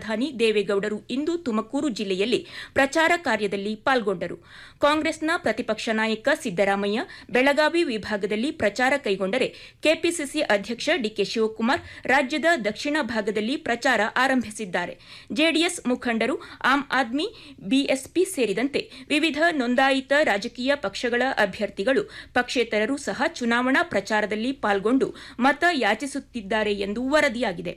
ಪ್ರಧಾನಿ ದೇವೇಗೌಡರು ಇಂದು ತುಮಕೂರು ಜಿಲ್ಲೆಯಲ್ಲಿ ಪ್ರಚಾರ ಕಾರ್ಯದಲ್ಲಿ ಪಾಲ್ಗೊಂಡರು ಕಾಂಗ್ರೆಸ್ನ ಪ್ರತಿಪಕ್ಷ ನಾಯಕ ಸಿದ್ದರಾಮಯ್ಯ ಬೆಳಗಾವಿ ವಿಭಾಗದಲ್ಲಿ ಪ್ರಚಾರ ಕೈಗೊಂಡರೆ ಕೆಪಿಸಿಸಿ ಅಧ್ಯಕ್ಷ ಡಿಕೆ ಶಿವಕುಮಾರ್ ರಾಜ್ಯದ ದಕ್ಷಿಣ ಭಾಗದಲ್ಲಿ ಪ್ರಚಾರ ಆರಂಭಿಸಿದ್ದಾರೆ ಜೆಡಿಎಸ್ ಮುಖಂಡರು ಆಮ್ ಆದ್ಮಿ ಬಿಎಸ್ಪಿ ಸೇರಿದಂತೆ ವಿವಿಧ ನೋಂದಾಯಿತ ರಾಜಕೀಯ ಪಕ್ಷಗಳ ಅಭ್ಯರ್ಥಿಗಳು ಪಕ್ಷೇತರರು ಸಹ ಚುನಾವಣಾ ಪ್ರಚಾರದಲ್ಲಿ ಪಾಲ್ಗೊಂಡು ಮತ ಯಾಚಿಸುತ್ತಿದ್ದಾರೆ ಎಂದು ವರದಿಯಾಗಿದೆ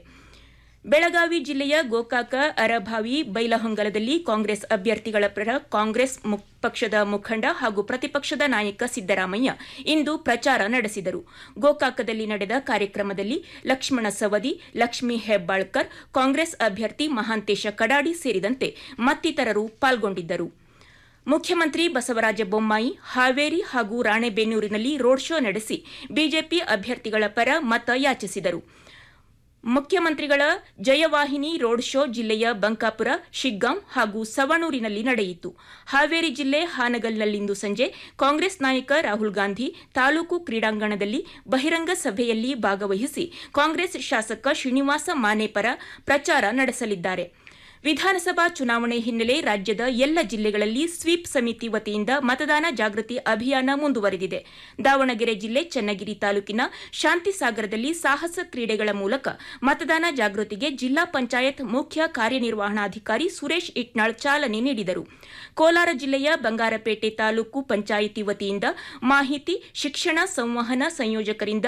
ಬೆಳಗಾವಿ ಜಿಲ್ಲೆಯ ಗೋಕಾಕ ಅರಭಾವಿ ಬೈಲಹೊಂಗಲದಲ್ಲಿ ಕಾಂಗ್ರೆಸ್ ಅಭ್ಯರ್ಥಿಗಳ ಪರ ಕಾಂಗ್ರೆಸ್ ಪಕ್ಷದ ಮುಖಂಡ ಹಾಗೂ ಪ್ರತಿಪಕ್ಷದ ನಾಯಕ ಸಿದ್ದರಾಮಯ್ಯ ಇಂದು ಪ್ರಚಾರ ನಡೆಸಿದರು ಗೋಕಾಕದಲ್ಲಿ ನಡೆದ ಕಾರ್ಯಕ್ರಮದಲ್ಲಿ ಲಕ್ಷ್ಮಣ ಸವದಿ ಲಕ್ಷ್ಮೀ ಹೆಬ್ಬಾಳ್ಕರ್ ಕಾಂಗ್ರೆಸ್ ಅಭ್ಯರ್ಥಿ ಮಹಾಂತೇಶ ಕಡಾಡಿ ಸೇರಿದಂತೆ ಮತ್ತಿತರರು ಪಾಲ್ಗೊಂಡಿದ್ದರು ಮುಖ್ಯಮಂತ್ರಿ ಬಸವರಾಜ ಬೊಮ್ಮಾಯಿ ಹಾವೇರಿ ಹಾಗೂ ರಾಣೆಬೆನ್ನೂರಿನಲ್ಲಿ ರೋಡ್ ಶೋ ನಡೆಸಿ ಬಿಜೆಪಿ ಅಭ್ಯರ್ಥಿಗಳ ಪರ ಮತ ಯಾಚಿಸಿದರು ಮುಖ್ಯಮಂತ್ರಿಗಳ ಜಯವಾಹಿನಿ ರೋಡ್ ಶೋ ಜಿಲ್ಲೆಯ ಬಂಕಾಪುರ ಶಿಗ್ಗಾಂ ಹಾಗೂ ಸವಣೂರಿನಲ್ಲಿ ನಡೆಯಿತು ಹಾವೇರಿ ಜಿಲ್ಲೆ ಹಾನಗಲ್ನಲ್ಲಿಂದು ಸಂಜೆ ಕಾಂಗ್ರೆಸ್ ನಾಯಕ ರಾಹುಲ್ ಗಾಂಧಿ ತಾಲೂಕು ಕ್ರೀಡಾಂಗಣದಲ್ಲಿ ಬಹಿರಂಗ ಸಭೆಯಲ್ಲಿ ಭಾಗವಹಿಸಿ ಕಾಂಗ್ರೆಸ್ ಶಾಸಕ ಶ್ರೀನಿವಾಸ ಮಾನೆ ಪರ ಪ್ರಚಾರ ನಡೆಸಲಿದ್ದಾರೆ ವಿಧಾನಸಭಾ ಚುನಾವಣೆ ಹಿನ್ನೆಲೆ ರಾಜ್ಯದ ಎಲ್ಲ ಜಿಲ್ಲೆಗಳಲ್ಲಿ ಸ್ವೀಪ್ ಸಮಿತಿ ವತಿಯಿಂದ ಮತದಾನ ಜಾಗೃತಿ ಅಭಿಯಾನ ಮುಂದುವರೆದಿದೆ ದಾವಣಗೆರೆ ಜಿಲ್ಲೆ ಚನ್ನಗಿರಿ ತಾಲೂಕಿನ ಶಾಂತಿಸಾಗರದಲ್ಲಿ ಸಾಹಸ ಕ್ರೀಡೆಗಳ ಮೂಲಕ ಮತದಾನ ಜಾಗೃತಿಗೆ ಜಿಲ್ಲಾ ಪಂಚಾಯತ್ ಮುಖ್ಯ ಕಾರ್ಯನಿರ್ವಹಣಾಧಿಕಾರಿ ಸುರೇಶ್ ಇಟ್ನಾಳ್ ಚಾಲನೆ ನೀಡಿದರು ಕೋಲಾರ ಜಿಲ್ಲೆಯ ಬಂಗಾರಪೇಟೆ ತಾಲೂಕು ಪಂಚಾಯಿತಿ ವತಿಯಿಂದ ಮಾಹಿತಿ ಶಿಕ್ಷಣ ಸಂವಹನ ಸಂಯೋಜಕರಿಂದ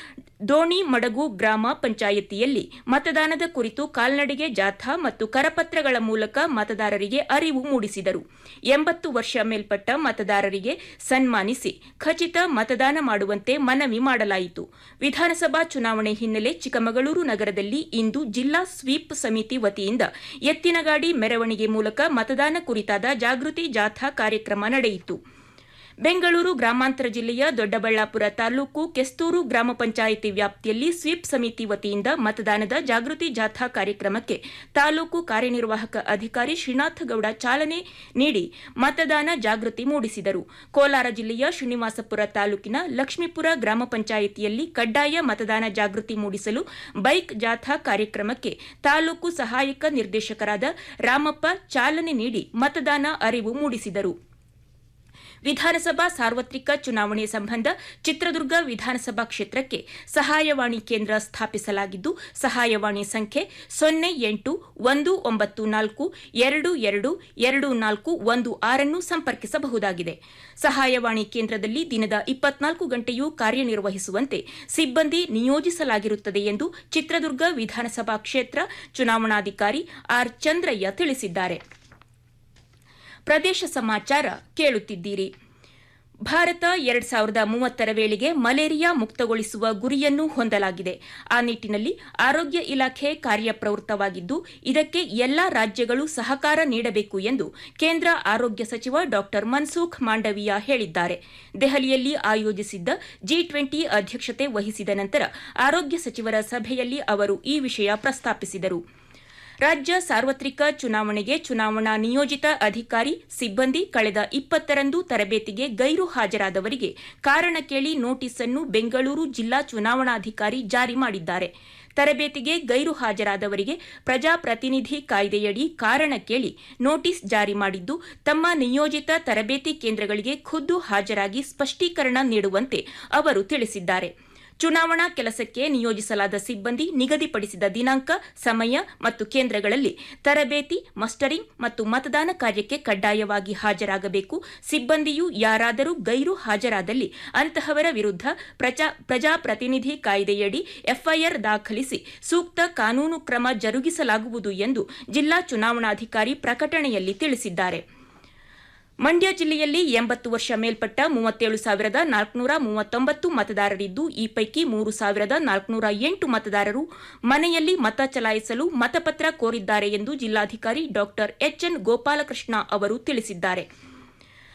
ದೋಣಿ ಮಡಗು ಗ್ರಾಮ ಪಂಚಾಯಿತಿಯಲ್ಲಿ ಮತದಾನದ ಕುರಿತು ಕಾಲ್ನಡಿಗೆ ಜಾಥಾ ಮತ್ತು ಕರಪತ್ರಗಳ ಮೂಲಕ ಮತದಾರರಿಗೆ ಅರಿವು ಮೂಡಿಸಿದರು ಎಂಬತ್ತು ವರ್ಷ ಮೇಲ್ಪಟ್ಟ ಮತದಾರರಿಗೆ ಸನ್ಮಾನಿಸಿ ಖಚಿತ ಮತದಾನ ಮಾಡುವಂತೆ ಮನವಿ ಮಾಡಲಾಯಿತು ವಿಧಾನಸಭಾ ಚುನಾವಣೆ ಹಿನ್ನೆಲೆ ಚಿಕ್ಕಮಗಳೂರು ನಗರದಲ್ಲಿ ಇಂದು ಜಿಲ್ಲಾ ಸ್ವೀಪ್ ಸಮಿತಿ ವತಿಯಿಂದ ಎತ್ತಿನಗಾಡಿ ಮೆರವಣಿಗೆ ಮೂಲಕ ಮತದಾನ ಕುರಿತಾದ ಜಾಗೃತಿ ಜಾಥಾ ಕಾರ್ಯಕ್ರಮ ನಡೆಯಿತು ಬೆಂಗಳೂರು ಗ್ರಾಮಾಂತರ ಜಿಲ್ಲೆಯ ದೊಡ್ಡಬಳ್ಳಾಪುರ ತಾಲೂಕು ಕೆಸ್ತೂರು ಗ್ರಾಮ ಪಂಚಾಯಿತಿ ವ್ಯಾಪ್ತಿಯಲ್ಲಿ ಸ್ವೀಪ್ ಸಮಿತಿ ವತಿಯಿಂದ ಮತದಾನದ ಜಾಗೃತಿ ಜಾಥಾ ಕಾರ್ಯಕ್ರಮಕ್ಕೆ ತಾಲೂಕು ಕಾರ್ಯನಿರ್ವಾಹಕ ಅಧಿಕಾರಿ ಶ್ರೀನಾಥಗೌಡ ಚಾಲನೆ ನೀಡಿ ಮತದಾನ ಜಾಗೃತಿ ಮೂಡಿಸಿದರು ಕೋಲಾರ ಜಿಲ್ಲೆಯ ಶ್ರೀನಿವಾಸಪುರ ತಾಲೂಕಿನ ಲಕ್ಷ್ಮೀಪುರ ಗ್ರಾಮ ಪಂಚಾಯಿತಿಯಲ್ಲಿ ಕಡ್ಡಾಯ ಮತದಾನ ಜಾಗೃತಿ ಮೂಡಿಸಲು ಬೈಕ್ ಜಾಥಾ ಕಾರ್ಯಕ್ರಮಕ್ಕೆ ತಾಲೂಕು ಸಹಾಯಕ ನಿರ್ದೇಶಕರಾದ ರಾಮಪ್ಪ ಚಾಲನೆ ನೀಡಿ ಮತದಾನ ಅರಿವು ಮೂಡಿಸಿದರು ವಿಧಾನಸಭಾ ಸಾರ್ವತ್ರಿಕ ಚುನಾವಣೆ ಸಂಬಂಧ ಚಿತ್ರದುರ್ಗ ವಿಧಾನಸಭಾ ಕ್ಷೇತ್ರಕ್ಕೆ ಸಹಾಯವಾಣಿ ಕೇಂದ್ರ ಸ್ಥಾಪಿಸಲಾಗಿದ್ದು ಸಹಾಯವಾಣಿ ಸಂಖ್ಯೆ ಸೊನ್ನೆ ಎಂಟು ಒಂದು ಒಂಬತ್ತು ನಾಲ್ಕು ಎರಡು ಎರಡು ಎರಡು ನಾಲ್ಕು ಒಂದು ಆರನ್ನು ಸಂಪರ್ಕಿಸಬಹುದಾಗಿದೆ ಸಹಾಯವಾಣಿ ಕೇಂದ್ರದಲ್ಲಿ ದಿನದ ಇಪ್ಪತ್ನಾಲ್ಕು ಗಂಟೆಯೂ ಕಾರ್ಯನಿರ್ವಹಿಸುವಂತೆ ಸಿಬ್ಬಂದಿ ನಿಯೋಜಿಸಲಾಗಿರುತ್ತದೆ ಎಂದು ಚಿತ್ರದುರ್ಗ ವಿಧಾನಸಭಾ ಕ್ಷೇತ್ರ ಚುನಾವಣಾಧಿಕಾರಿ ಆರ್ ಚಂದ್ರಯ್ಯ ತಿಳಿಸಿದ್ದಾರೆ ಪ್ರದೇಶ ಸಮಾಚಾರ ಕೇಳುತ್ತಿದ್ದೀರಿ ಭಾರತ ಎರಡ್ ಸಾವಿರದ ಮೂವತ್ತರ ವೇಳೆಗೆ ಮಲೇರಿಯಾ ಮುಕ್ತಗೊಳಿಸುವ ಗುರಿಯನ್ನು ಹೊಂದಲಾಗಿದೆ ಆ ನಿಟ್ಟಿನಲ್ಲಿ ಆರೋಗ್ಯ ಇಲಾಖೆ ಕಾರ್ಯಪ್ರವೃತ್ತವಾಗಿದ್ದು ಇದಕ್ಕೆ ಎಲ್ಲಾ ರಾಜ್ಯಗಳು ಸಹಕಾರ ನೀಡಬೇಕು ಎಂದು ಕೇಂದ್ರ ಆರೋಗ್ಯ ಸಚಿವ ಡಾ ಮನ್ಸುಖ್ ಮಾಂಡವಿಯಾ ಹೇಳಿದ್ದಾರೆ ದೆಹಲಿಯಲ್ಲಿ ಆಯೋಜಿಸಿದ್ದ ಜಿ ಟ್ವೆಂಟಿ ಅಧ್ಯಕ್ಷತೆ ವಹಿಸಿದ ನಂತರ ಆರೋಗ್ಯ ಸಚಿವರ ಸಭೆಯಲ್ಲಿ ಅವರು ಈ ವಿಷಯ ಪ್ರಸ್ತಾಪಿಸಿದರು ರಾಜ್ಯ ಸಾರ್ವತ್ರಿಕ ಚುನಾವಣೆಗೆ ಚುನಾವಣಾ ನಿಯೋಜಿತ ಅಧಿಕಾರಿ ಸಿಬ್ಬಂದಿ ಕಳೆದ ಇಪ್ಪತ್ತರಂದು ತರಬೇತಿಗೆ ಗೈರು ಹಾಜರಾದವರಿಗೆ ಕಾರಣ ಕೇಳಿ ನೋಟಿಸ್ ಅನ್ನು ಬೆಂಗಳೂರು ಜಿಲ್ಲಾ ಚುನಾವಣಾಧಿಕಾರಿ ಜಾರಿ ಮಾಡಿದ್ದಾರೆ ತರಬೇತಿಗೆ ಗೈರು ಹಾಜರಾದವರಿಗೆ ಪ್ರಜಾಪ್ರತಿನಿಧಿ ಕಾಯ್ದೆಯಡಿ ಕಾರಣ ಕೇಳಿ ನೋಟಿಸ್ ಜಾರಿ ಮಾಡಿದ್ದು ತಮ್ಮ ನಿಯೋಜಿತ ತರಬೇತಿ ಕೇಂದ್ರಗಳಿಗೆ ಖುದ್ದು ಹಾಜರಾಗಿ ಸ್ಪಷ್ಟೀಕರಣ ನೀಡುವಂತೆ ಅವರು ತಿಳಿಸಿದ್ದಾರೆ ಚುನಾವಣಾ ಕೆಲಸಕ್ಕೆ ನಿಯೋಜಿಸಲಾದ ಸಿಬ್ಬಂದಿ ನಿಗದಿಪಡಿಸಿದ ದಿನಾಂಕ ಸಮಯ ಮತ್ತು ಕೇಂದ್ರಗಳಲ್ಲಿ ತರಬೇತಿ ಮಸ್ಟರಿಂಗ್ ಮತ್ತು ಮತದಾನ ಕಾರ್ಯಕ್ಕೆ ಕಡ್ಡಾಯವಾಗಿ ಹಾಜರಾಗಬೇಕು ಸಿಬ್ಬಂದಿಯು ಯಾರಾದರೂ ಗೈರು ಹಾಜರಾದಲ್ಲಿ ಅಂತಹವರ ವಿರುದ್ಧ ಪ್ರಜಾಪ್ರತಿನಿಧಿ ಕಾಯ್ದೆಯಡಿ ಎಫ್ಐಆರ್ ದಾಖಲಿಸಿ ಸೂಕ್ತ ಕಾನೂನು ಕ್ರಮ ಜರುಗಿಸಲಾಗುವುದು ಎಂದು ಜಿಲ್ಲಾ ಚುನಾವಣಾಧಿಕಾರಿ ಪ್ರಕಟಣೆಯಲ್ಲಿ ತಿಳಿಸಿದ್ದಾರೆ ಮಂಡ್ಯ ಜಿಲ್ಲೆಯಲ್ಲಿ ಎಂಬತ್ತು ವರ್ಷ ಮೇಲ್ಪಟ್ಟ ಮೂವತ್ತೇಳು ಸಾವಿರದ ನಾಲ್ಕುನೂರ ಮೂವತ್ತೊಂಬತ್ತು ಮತದಾರರಿದ್ದು ಈ ಪೈಕಿ ಮೂರು ಸಾವಿರದ ನಾಲ್ಕುನೂರ ಎಂಟು ಮತದಾರರು ಮನೆಯಲ್ಲಿ ಮತ ಚಲಾಯಿಸಲು ಮತಪತ್ರ ಕೋರಿದ್ದಾರೆ ಎಂದು ಜಿಲ್ಲಾಧಿಕಾರಿ ಡಾ ಎಚ್ಎನ್ ಗೋಪಾಲಕೃಷ್ಣ ಅವರು ತಿಳಿಸಿದ್ದಾರೆ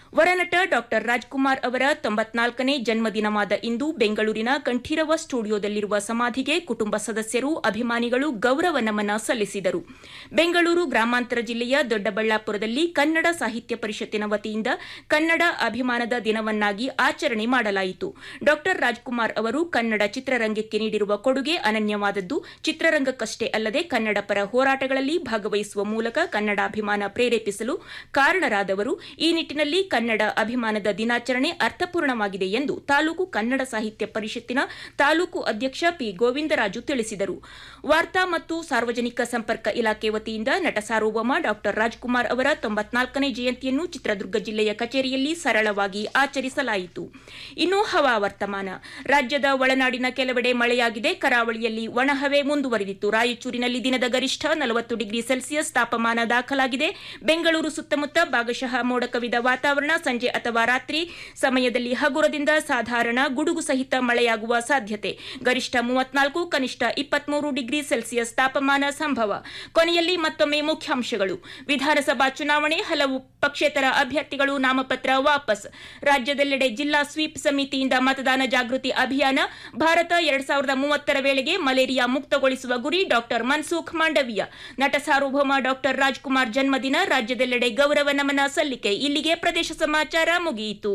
ವರನಟ ಡಾಕ್ಟರ್ ರಾಜ್ಕುಮಾರ್ ಅವರ ತೊಂಬತ್ನಾಲ್ಕನೇ ಜನ್ಮದಿನವಾದ ಇಂದು ಬೆಂಗಳೂರಿನ ಕಂಠೀರವ ಸ್ಟುಡಿಯೋದಲ್ಲಿರುವ ಸಮಾಧಿಗೆ ಕುಟುಂಬ ಸದಸ್ಯರು ಅಭಿಮಾನಿಗಳು ಗೌರವ ನಮನ ಸಲ್ಲಿಸಿದರು ಬೆಂಗಳೂರು ಗ್ರಾಮಾಂತರ ಜಿಲ್ಲೆಯ ದೊಡ್ಡಬಳ್ಳಾಪುರದಲ್ಲಿ ಕನ್ನಡ ಸಾಹಿತ್ಯ ಪರಿಷತ್ತಿನ ವತಿಯಿಂದ ಕನ್ನಡ ಅಭಿಮಾನದ ದಿನವನ್ನಾಗಿ ಆಚರಣೆ ಮಾಡಲಾಯಿತು ಡಾಕ್ಟರ್ ರಾಜ್ಕುಮಾರ್ ಅವರು ಕನ್ನಡ ಚಿತ್ರರಂಗಕ್ಕೆ ನೀಡಿರುವ ಕೊಡುಗೆ ಅನನ್ಯವಾದದ್ದು ಚಿತ್ರರಂಗಕ್ಕಷ್ಟೇ ಅಲ್ಲದೆ ಕನ್ನಡ ಪರ ಹೋರಾಟಗಳಲ್ಲಿ ಭಾಗವಹಿಸುವ ಮೂಲಕ ಕನ್ನಡಾಭಿಮಾನ ಪ್ರೇರೇಪಿಸಲು ಕಾರಣರಾದವರು ಈ ನಿಟ್ಟಿನಲ್ಲಿ ಕನ್ನಡ ಅಭಿಮಾನದ ದಿನಾಚರಣೆ ಅರ್ಥಪೂರ್ಣವಾಗಿದೆ ಎಂದು ತಾಲೂಕು ಕನ್ನಡ ಸಾಹಿತ್ಯ ಪರಿಷತ್ತಿನ ತಾಲೂಕು ಅಧ್ಯಕ್ಷ ಪಿ ಗೋವಿಂದರಾಜು ತಿಳಿಸಿದರು ವಾರ್ತಾ ಮತ್ತು ಸಾರ್ವಜನಿಕ ಸಂಪರ್ಕ ಇಲಾಖೆ ವತಿಯಿಂದ ನಟ ಸಾರ್ವಭೌಮ ಡಾಕ್ಟರ್ ರಾಜ್ಕುಮಾರ್ ಅವರ ತೊಂಬತ್ನಾಲ್ಕನೇ ಜಯಂತಿಯನ್ನು ಚಿತ್ರದುರ್ಗ ಜಿಲ್ಲೆಯ ಕಚೇರಿಯಲ್ಲಿ ಸರಳವಾಗಿ ಆಚರಿಸಲಾಯಿತು ಇನ್ನು ಹವಾವರ್ತಮಾನ ರಾಜ್ಯದ ಒಳನಾಡಿನ ಕೆಲವೆಡೆ ಮಳೆಯಾಗಿದೆ ಕರಾವಳಿಯಲ್ಲಿ ಒಣಹವೆ ಮುಂದುವರೆದಿತ್ತು ರಾಯಚೂರಿನಲ್ಲಿ ದಿನದ ಗರಿಷ್ಠ ನಲವತ್ತು ಡಿಗ್ರಿ ಸೆಲ್ಸಿಯಸ್ ತಾಪಮಾನ ದಾಖಲಾಗಿದೆ ಬೆಂಗಳೂರು ಸುತ್ತಮುತ್ತ ಭಾಗಶಃ ಮೋಡ ಕವಿದ ವಾತಾವರಣ ಸಂಜೆ ಅಥವಾ ರಾತ್ರಿ ಸಮಯದಲ್ಲಿ ಹಗುರದಿಂದ ಸಾಧಾರಣ ಗುಡುಗು ಸಹಿತ ಮಳೆಯಾಗುವ ಸಾಧ್ಯತೆ ಗರಿಷ್ಠ ಮೂವತ್ನಾಲ್ಕು ಕನಿಷ್ಠ ಇಪ್ಪತ್ಮೂರು ಡಿಗ್ರಿ ಸೆಲ್ಸಿಯಸ್ ತಾಪಮಾನ ಸಂಭವ ಕೊನೆಯಲ್ಲಿ ಮತ್ತೊಮ್ಮೆ ಮುಖ್ಯಾಂಶಗಳು ವಿಧಾನಸಭಾ ಚುನಾವಣೆ ಹಲವು ಪಕ್ಷೇತರ ಅಭ್ಯರ್ಥಿಗಳು ನಾಮಪತ್ರ ವಾಪಸ್ ರಾಜ್ಯದೆಲ್ಲೆಡೆ ಜಿಲ್ಲಾ ಸ್ವೀಪ್ ಸಮಿತಿಯಿಂದ ಮತದಾನ ಜಾಗೃತಿ ಅಭಿಯಾನ ಭಾರತ ಎರಡ್ ಸಾವಿರದ ಮೂವತ್ತರ ವೇಳೆಗೆ ಮಲೇರಿಯಾ ಮುಕ್ತಗೊಳಿಸುವ ಗುರಿ ಡಾಕ್ಟರ್ ಮನ್ಸುಖ್ ಮಾಂಡವೀಯ ನಟ ಸಾರ್ವಭೌಮ ಡಾಕ್ಟರ್ ರಾಜ್ಕುಮಾರ್ ಜನ್ಮದಿನ ರಾಜ್ಯದೆಲ್ಲೆಡೆ ಗೌರವ ನಮನ ಸಲ್ಲಿಕೆ ಇಲ್ಲಿಗೆ ಪ್ರದೇಶ ಸಮಾಚಾರ ಮುಗಿಯಿತು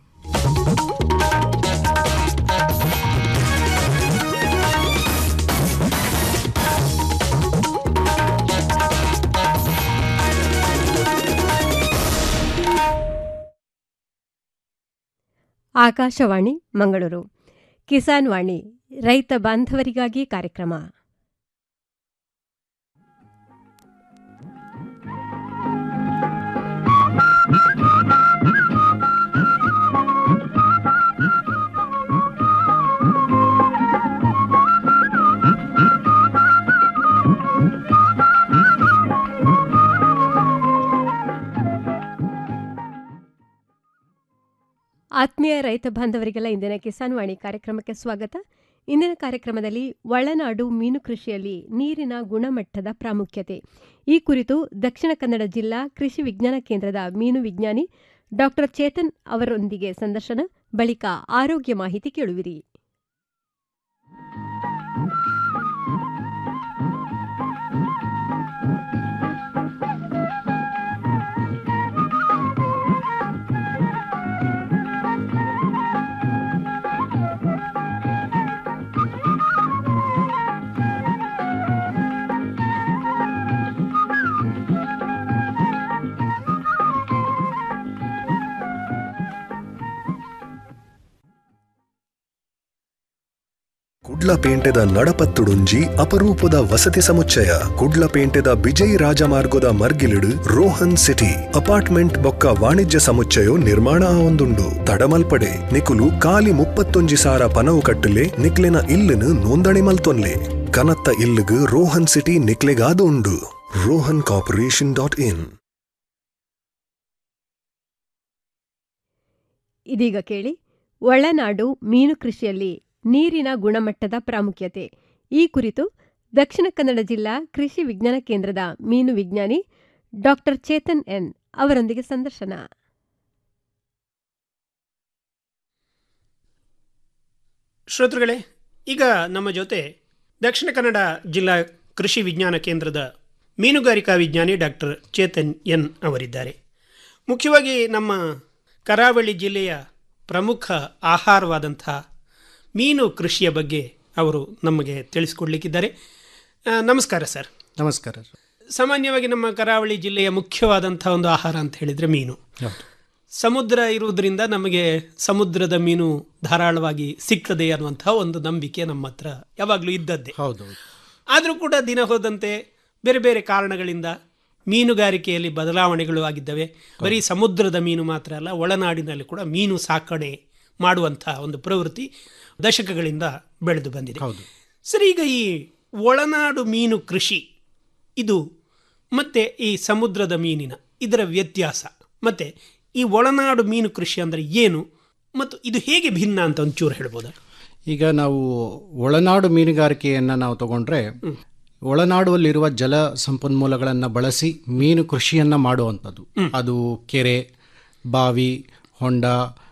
ಆಕಾಶವಾಣಿ ಮಂಗಳೂರು ಕಿಸಾನ್ ವಾಣಿ ರೈತ ಬಾಂಧವರಿಗಾಗಿ ಕಾರ್ಯಕ್ರಮ ಆತ್ಮೀಯ ರೈತ ಬಾಂಧವರಿಗೆಲ್ಲ ಇಂದಿನ ಕಿಸಾನ್ ವಾಣಿ ಕಾರ್ಯಕ್ರಮಕ್ಕೆ ಸ್ವಾಗತ ಇಂದಿನ ಕಾರ್ಯಕ್ರಮದಲ್ಲಿ ಒಳನಾಡು ಮೀನು ಕೃಷಿಯಲ್ಲಿ ನೀರಿನ ಗುಣಮಟ್ಟದ ಪ್ರಾಮುಖ್ಯತೆ ಈ ಕುರಿತು ದಕ್ಷಿಣ ಕನ್ನಡ ಜಿಲ್ಲಾ ಕೃಷಿ ವಿಜ್ಞಾನ ಕೇಂದ್ರದ ಮೀನು ವಿಜ್ಞಾನಿ ಡಾಕ್ಟರ್ ಚೇತನ್ ಅವರೊಂದಿಗೆ ಸಂದರ್ಶನ ಬಳಿಕ ಆರೋಗ್ಯ ಮಾಹಿತಿ ಕೇಳುವಿರಿ ಕುಡ್ಲಪೇಂಟೆದ ನಡಪತ್ತುಡುಂಜಿ ಅಪರೂಪದ ವಸತಿ ಸಮುಚ್ಚಯ ಕುಡ್ಲಪೇಂಟೆದ ಬಿಜೈ ರಾಜಮಾರ್ಗದ ಮರ್ಗಿಲಿಡು ರೋಹನ್ ಸಿಟಿ ಅಪಾರ್ಟ್ಮೆಂಟ್ ಬೊಕ್ಕ ವಾಣಿಜ್ಯ ಸಮುಚ್ಚಯೋ ನಿರ್ಮಾಣ ಆವೊಂದುಂಡು ತಡಮಲ್ಪಡೆ ನಿಕುಲು ಕಾಲಿ ಮುಪ್ಪತ್ತೊಂಜಿ ಸಾರ ಪನವು ಕಟ್ಟಲೆ ನಿಕ್ಲೆನ ಇಲ್ಲುನು ನೋಂದಣಿ ಮಲ್ತೊನ್ಲೆ ಕನತ್ತ ಇಲ್ಲುಗು ರೋಹನ್ ಸಿಟಿ ನಿಕ್ಲೆಗಾದು ಉಂಡು ರೋಹನ್ ಕಾರ್ಪೊರೇಷನ್ ಡಾಟ್ ಇನ್ ಇದೀಗ ಕೇಳಿ ಒಳನಾಡು ಮೀನು ಕೃಷಿಯಲ್ಲಿ ನೀರಿನ ಗುಣಮಟ್ಟದ ಪ್ರಾಮುಖ್ಯತೆ ಈ ಕುರಿತು ದಕ್ಷಿಣ ಕನ್ನಡ ಜಿಲ್ಲಾ ಕೃಷಿ ವಿಜ್ಞಾನ ಕೇಂದ್ರದ ಮೀನು ವಿಜ್ಞಾನಿ ಡಾಕ್ಟರ್ ಚೇತನ್ ಎನ್ ಅವರೊಂದಿಗೆ ಸಂದರ್ಶನ ಶ್ರೋತೃಗಳೇ ಈಗ ನಮ್ಮ ಜೊತೆ ದಕ್ಷಿಣ ಕನ್ನಡ ಜಿಲ್ಲಾ ಕೃಷಿ ವಿಜ್ಞಾನ ಕೇಂದ್ರದ ಮೀನುಗಾರಿಕಾ ವಿಜ್ಞಾನಿ ಡಾಕ್ಟರ್ ಚೇತನ್ ಎನ್ ಅವರಿದ್ದಾರೆ ಮುಖ್ಯವಾಗಿ ನಮ್ಮ ಕರಾವಳಿ ಜಿಲ್ಲೆಯ ಪ್ರಮುಖ ಆಹಾರವಾದಂಥ ಮೀನು ಕೃಷಿಯ ಬಗ್ಗೆ ಅವರು ನಮಗೆ ತಿಳಿಸ್ಕೊಡ್ಲಿಕ್ಕಿದ್ದಾರೆ ಆ, ನಮಸ್ಕಾರ ಸರ್ ನಮಸ್ಕಾರ ಸಾಮಾನ್ಯವಾಗಿ ನಮ್ಮ ಕರಾವಳಿ ಜಿಲ್ಲೆಯ ಮುಖ್ಯವಾದಂಥ ಒಂದು ಆಹಾರ ಅಂತ ಹೇಳಿದರೆ ಮೀನು ಹೌದು ಸಮುದ್ರ ಇರುವುದರಿಂದ ನಮಗೆ ಸಮುದ್ರದ ಮೀನು ಧಾರಾಳವಾಗಿ ಸಿಗ್ತದೆ ಅನ್ನುವಂಥ ಒಂದು ನಂಬಿಕೆ ನಮ್ಮ ಹತ್ರ ಯಾವಾಗಲೂ ಇದ್ದದ್ದೇ ಹೌದು ಆದರೂ ಕೂಡ ದಿನ ಹೋದಂತೆ ಬೇರೆ ಬೇರೆ ಕಾರಣಗಳಿಂದ ಮೀನುಗಾರಿಕೆಯಲ್ಲಿ ಬದಲಾವಣೆಗಳು ಆಗಿದ್ದಾವೆ ಬರೀ ಸಮುದ್ರದ ಮೀನು ಮಾತ್ರ ಅಲ್ಲ ಒಳನಾಡಿನಲ್ಲಿ ಕೂಡ ಮೀನು ಸಾಕಣೆ ಮಾಡುವಂಥ ಒಂದು ಪ್ರವೃತ್ತಿ ದಶಕಗಳಿಂದ ಬೆಳೆದು ಬಂದಿದೆ ಹೌದು ಸರಿ ಈಗ ಈ ಒಳನಾಡು ಮೀನು ಕೃಷಿ ಇದು ಮತ್ತೆ ಈ ಸಮುದ್ರದ ಮೀನಿನ ಇದರ ವ್ಯತ್ಯಾಸ ಮತ್ತೆ ಈ ಒಳನಾಡು ಮೀನು ಕೃಷಿ ಅಂದರೆ ಏನು ಮತ್ತು ಇದು ಹೇಗೆ ಭಿನ್ನ ಅಂತ ಒಂಚೂರು ಹೇಳ್ಬೋದಾ ಈಗ ನಾವು ಒಳನಾಡು ಮೀನುಗಾರಿಕೆಯನ್ನು ನಾವು ತಗೊಂಡ್ರೆ ಒಳನಾಡುವಲ್ಲಿರುವ ಜಲ ಸಂಪನ್ಮೂಲಗಳನ್ನು ಬಳಸಿ ಮೀನು ಕೃಷಿಯನ್ನು ಮಾಡುವಂಥದ್ದು ಅದು ಕೆರೆ ಬಾವಿ ಹೊಂಡ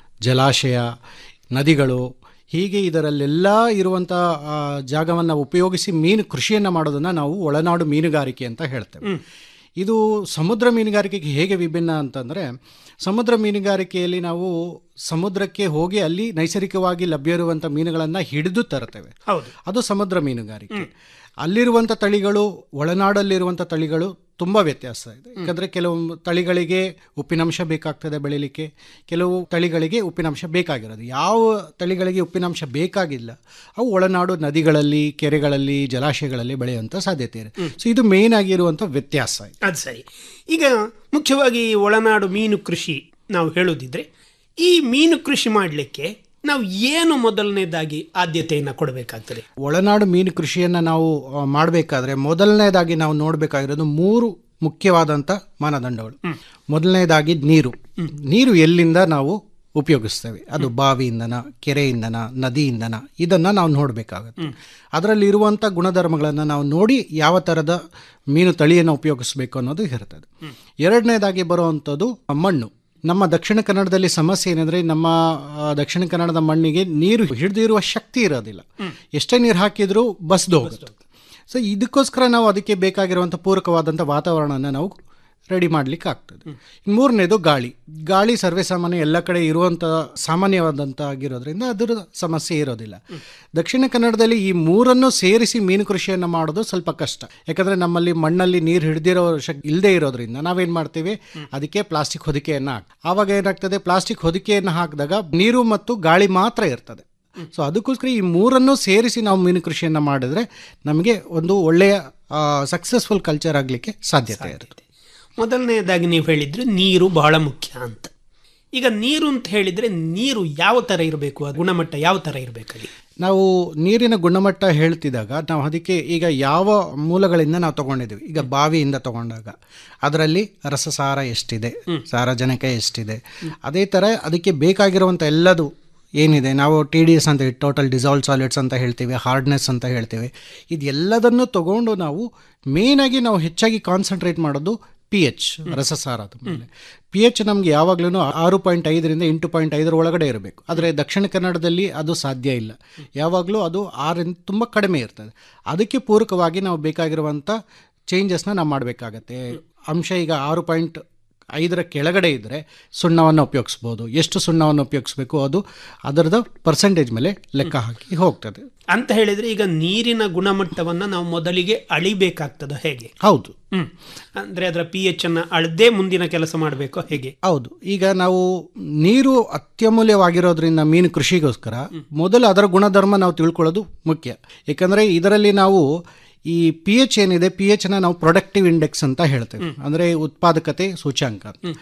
ಜಲಾಶಯ ನದಿಗಳು ಹೀಗೆ ಇದರಲ್ಲೆಲ್ಲ ಇರುವಂಥ ಜಾಗವನ್ನು ಉಪಯೋಗಿಸಿ ಮೀನು ಕೃಷಿಯನ್ನು ಮಾಡೋದನ್ನು ನಾವು ಒಳನಾಡು ಮೀನುಗಾರಿಕೆ ಅಂತ ಹೇಳ್ತೇವೆ ಇದು ಸಮುದ್ರ ಮೀನುಗಾರಿಕೆಗೆ ಹೇಗೆ ವಿಭಿನ್ನ ಅಂತಂದರೆ ಸಮುದ್ರ ಮೀನುಗಾರಿಕೆಯಲ್ಲಿ ನಾವು ಸಮುದ್ರಕ್ಕೆ ಹೋಗಿ ಅಲ್ಲಿ ನೈಸರ್ಗಿಕವಾಗಿ ಲಭ್ಯ ಇರುವಂಥ ಮೀನುಗಳನ್ನು ಹಿಡಿದು ತರ್ತೇವೆ ಹೌದು ಅದು ಸಮುದ್ರ ಮೀನುಗಾರಿಕೆ ಅಲ್ಲಿರುವಂಥ ತಳಿಗಳು ಒಳನಾಡಲ್ಲಿರುವಂಥ ತಳಿಗಳು ತುಂಬ ವ್ಯತ್ಯಾಸ ಇದೆ ಯಾಕಂದರೆ ಕೆಲವು ತಳಿಗಳಿಗೆ ಉಪ್ಪಿನಂಶ ಬೇಕಾಗ್ತದೆ ಬೆಳಿಲಿಕ್ಕೆ ಕೆಲವು ತಳಿಗಳಿಗೆ ಉಪ್ಪಿನಂಶ ಬೇಕಾಗಿರೋದು ಯಾವ ತಳಿಗಳಿಗೆ ಉಪ್ಪಿನಂಶ ಬೇಕಾಗಿಲ್ಲ ಅವು ಒಳನಾಡು ನದಿಗಳಲ್ಲಿ ಕೆರೆಗಳಲ್ಲಿ ಜಲಾಶಯಗಳಲ್ಲಿ ಬೆಳೆಯುವಂಥ ಸಾಧ್ಯತೆ ಇದೆ ಸೊ ಇದು ಮೇನ್ ಆಗಿರುವಂಥ ವ್ಯತ್ಯಾಸ ಇದೆ ಅದು ಸರಿ ಈಗ ಮುಖ್ಯವಾಗಿ ಒಳನಾಡು ಮೀನು ಕೃಷಿ ನಾವು ಹೇಳೋದಿದ್ರೆ ಈ ಮೀನು ಕೃಷಿ ಮಾಡಲಿಕ್ಕೆ ನಾವು ಏನು ಮೊದಲನೇದಾಗಿ ಆದ್ಯತೆಯನ್ನು ಕೊಡಬೇಕಾಗ್ತದೆ ಒಳನಾಡು ಮೀನು ಕೃಷಿಯನ್ನು ನಾವು ಮಾಡಬೇಕಾದ್ರೆ ಮೊದಲನೇದಾಗಿ ನಾವು ನೋಡಬೇಕಾಗಿರೋದು ಮೂರು ಮುಖ್ಯವಾದಂಥ ಮಾನದಂಡಗಳು ಮೊದಲನೇದಾಗಿ ನೀರು ನೀರು ಎಲ್ಲಿಂದ ನಾವು ಉಪಯೋಗಿಸ್ತೇವೆ ಅದು ಬಾವಿಯಿಂದನ ಕೆರೆಯಿಂದನ ನದಿಯಿಂದನ ಇದನ್ನು ನಾವು ನೋಡಬೇಕಾಗುತ್ತೆ ಅದರಲ್ಲಿ ಇರುವಂಥ ಗುಣಧರ್ಮಗಳನ್ನು ನಾವು ನೋಡಿ ಯಾವ ಥರದ ಮೀನು ತಳಿಯನ್ನು ಉಪಯೋಗಿಸಬೇಕು ಅನ್ನೋದು ಇರ್ತದೆ ಎರಡನೇದಾಗಿ ಬರುವಂಥದ್ದು ಮಣ್ಣು ನಮ್ಮ ದಕ್ಷಿಣ ಕನ್ನಡದಲ್ಲಿ ಸಮಸ್ಯೆ ಏನಂದ್ರೆ ನಮ್ಮ ಆ, ದಕ್ಷಿಣ ಕನ್ನಡದ ಮಣ್ಣಿಗೆ ನೀರು ಹಿಡಿದಿರುವ ಶಕ್ತಿ ಇರೋದಿಲ್ಲ ಎಷ್ಟೇ ನೀರು ಹಾಕಿದ್ರೂ ಬಸ್ದು ಹೋಗುತ್ತೆ ಸೊ ಇದಕ್ಕೋಸ್ಕರ ನಾವು ಅದಕ್ಕೆ ಬೇಕಾಗಿರುವಂಥ ಪೂರಕವಾದಂಥ ವಾತಾವರಣನ ನಾವು ರೆಡಿ ಮಾಡ್ಲಿಕ್ಕೆ ಆಗ್ತದೆ ಇನ್ನು ಮೂರನೇದು ಗಾಳಿ ಗಾಳಿ ಸರ್ವೇಸಾಮಾನ್ಯ ಎಲ್ಲ ಕಡೆ ಇರುವಂಥ ಸಾಮಾನ್ಯವಾದಂಥ ಆಗಿರೋದ್ರಿಂದ ಅದರ ಸಮಸ್ಯೆ ಇರೋದಿಲ್ಲ ದಕ್ಷಿಣ ಕನ್ನಡದಲ್ಲಿ ಈ ಮೂರನ್ನು ಸೇರಿಸಿ ಮೀನು ಕೃಷಿಯನ್ನು ಮಾಡೋದು ಸ್ವಲ್ಪ ಕಷ್ಟ ಯಾಕಂದರೆ ನಮ್ಮಲ್ಲಿ ಮಣ್ಣಲ್ಲಿ ನೀರು ಹಿಡಿದಿರೋ ಶಕ್ ಇಲ್ಲದೆ ಇರೋದ್ರಿಂದ ನಾವೇನು ಮಾಡ್ತೀವಿ ಅದಕ್ಕೆ ಪ್ಲಾಸ್ಟಿಕ್ ಹೊದಿಕೆಯನ್ನು ಹಾಕಿ ಆವಾಗ ಏನಾಗ್ತದೆ ಪ್ಲಾಸ್ಟಿಕ್ ಹೊದಿಕೆಯನ್ನು ಹಾಕಿದಾಗ ನೀರು ಮತ್ತು ಗಾಳಿ ಮಾತ್ರ ಇರ್ತದೆ ಸೊ ಅದಕ್ಕೋಸ್ಕರ ಈ ಮೂರನ್ನು ಸೇರಿಸಿ ನಾವು ಮೀನು ಕೃಷಿಯನ್ನು ಮಾಡಿದ್ರೆ ನಮಗೆ ಒಂದು ಒಳ್ಳೆಯ ಸಕ್ಸಸ್ಫುಲ್ ಕಲ್ಚರ್ ಆಗಲಿಕ್ಕೆ ಸಾಧ್ಯತೆ ಇರುತ್ತೆ ಮೊದಲನೇದಾಗಿ ನೀವು ಹೇಳಿದ್ರೆ ನೀರು ಬಹಳ ಮುಖ್ಯ ಅಂತ ಈಗ ನೀರು ಅಂತ ಹೇಳಿದ್ರೆ ನೀರು ಯಾವ ಥರ ಇರಬೇಕು ಆ ಗುಣಮಟ್ಟ ಯಾವ ಥರ ಇರಬೇಕಲ್ಲಿ ನಾವು ನೀರಿನ ಗುಣಮಟ್ಟ ಹೇಳ್ತಿದ್ದಾಗ ನಾವು ಅದಕ್ಕೆ ಈಗ ಯಾವ ಮೂಲಗಳಿಂದ ನಾವು ತಗೊಂಡಿದ್ದೀವಿ ಈಗ ಬಾವಿಯಿಂದ ತಗೊಂಡಾಗ ಅದರಲ್ಲಿ ರಸಸಾರ ಎಷ್ಟಿದೆ ಸಾರಜನಕ ಎಷ್ಟಿದೆ ಅದೇ ಥರ ಅದಕ್ಕೆ ಬೇಕಾಗಿರುವಂಥ ಎಲ್ಲದು ಏನಿದೆ ನಾವು ಟಿ ಡಿ ಎಸ್ ಅಂತ ಟೋಟಲ್ ಡಿಸಾಲ್ವ್ ಸಾಲಿಡ್ಸ್ ಅಂತ ಹೇಳ್ತೀವಿ ಹಾರ್ಡ್ನೆಸ್ ಅಂತ ಹೇಳ್ತೀವಿ ಇದೆಲ್ಲದನ್ನು ತಗೊಂಡು ನಾವು ಮೇಯ್ನಾಗಿ ನಾವು ಹೆಚ್ಚಾಗಿ ಕಾನ್ಸಂಟ್ರೇಟ್ ಮಾಡೋದು ಪಿ ಎಚ್ ರಸಸಾರದ ಮೇಲೆ ಪಿ ಎಚ್ ನಮಗೆ ಯಾವಾಗಲೂ ಆರು ಪಾಯಿಂಟ್ ಐದರಿಂದ ಎಂಟು ಪಾಯಿಂಟ್ ಐದರ ಒಳಗಡೆ ಇರಬೇಕು ಆದರೆ ದಕ್ಷಿಣ ಕನ್ನಡದಲ್ಲಿ ಅದು ಸಾಧ್ಯ ಇಲ್ಲ ಯಾವಾಗಲೂ ಅದು ಆರಿಂದ ತುಂಬ ಕಡಿಮೆ ಇರ್ತದೆ ಅದಕ್ಕೆ ಪೂರಕವಾಗಿ ನಾವು ಬೇಕಾಗಿರುವಂಥ ಚೇಂಜಸ್ನ ನಾವು ಮಾಡಬೇಕಾಗತ್ತೆ ಅಂಶ ಈಗ ಆರು ಪಾಯಿಂಟ್ ಐದರ ಕೆಳಗಡೆ ಇದ್ದರೆ ಸುಣ್ಣವನ್ನು ಉಪಯೋಗಿಸ್ಬೋದು ಎಷ್ಟು ಸುಣ್ಣವನ್ನು ಉಪಯೋಗಿಸ್ಬೇಕು ಅದು ಅದರದ ಪರ್ಸೆಂಟೇಜ್ ಮೇಲೆ ಲೆಕ್ಕ ಹಾಕಿ ಹೋಗ್ತದೆ ಅಂತ ಹೇಳಿದ್ರೆ ಈಗ ನೀರಿನ ಗುಣಮಟ್ಟವನ್ನು ನಾವು ಮೊದಲಿಗೆ ಅಳಿಬೇಕಾಗ್ತದ ಹೇಗೆ ಹೌದು ಹ್ಮ್ ಅಂದ್ರೆ ಅದರ ಪಿ ಎಚ್ ಅನ್ನ ಅಳದೇ ಮುಂದಿನ ಕೆಲಸ ಮಾಡಬೇಕು ಹೇಗೆ ಹೌದು ಈಗ ನಾವು ನೀರು ಅತ್ಯಮೂಲ್ಯವಾಗಿರೋದ್ರಿಂದ ಮೀನು ಕೃಷಿಗೋಸ್ಕರ ಮೊದಲು ಅದರ ಗುಣಧರ್ಮ ನಾವು ತಿಳ್ಕೊಳ್ಳೋದು ಮುಖ್ಯ ಯಾಕಂದರೆ ಇದರಲ್ಲಿ ನಾವು ಈ ಪಿ ಎಚ್ ಏನಿದೆ ಪಿ ಎಚ್ನ ನಾವು ಪ್ರೊಡಕ್ಟಿವ್ ಇಂಡೆಕ್ಸ್ ಅಂತ ಹೇಳ್ತೇವೆ ಅಂದರೆ ಉತ್ಪಾದಕತೆ ಸೂಚ್ಯಾಂಕ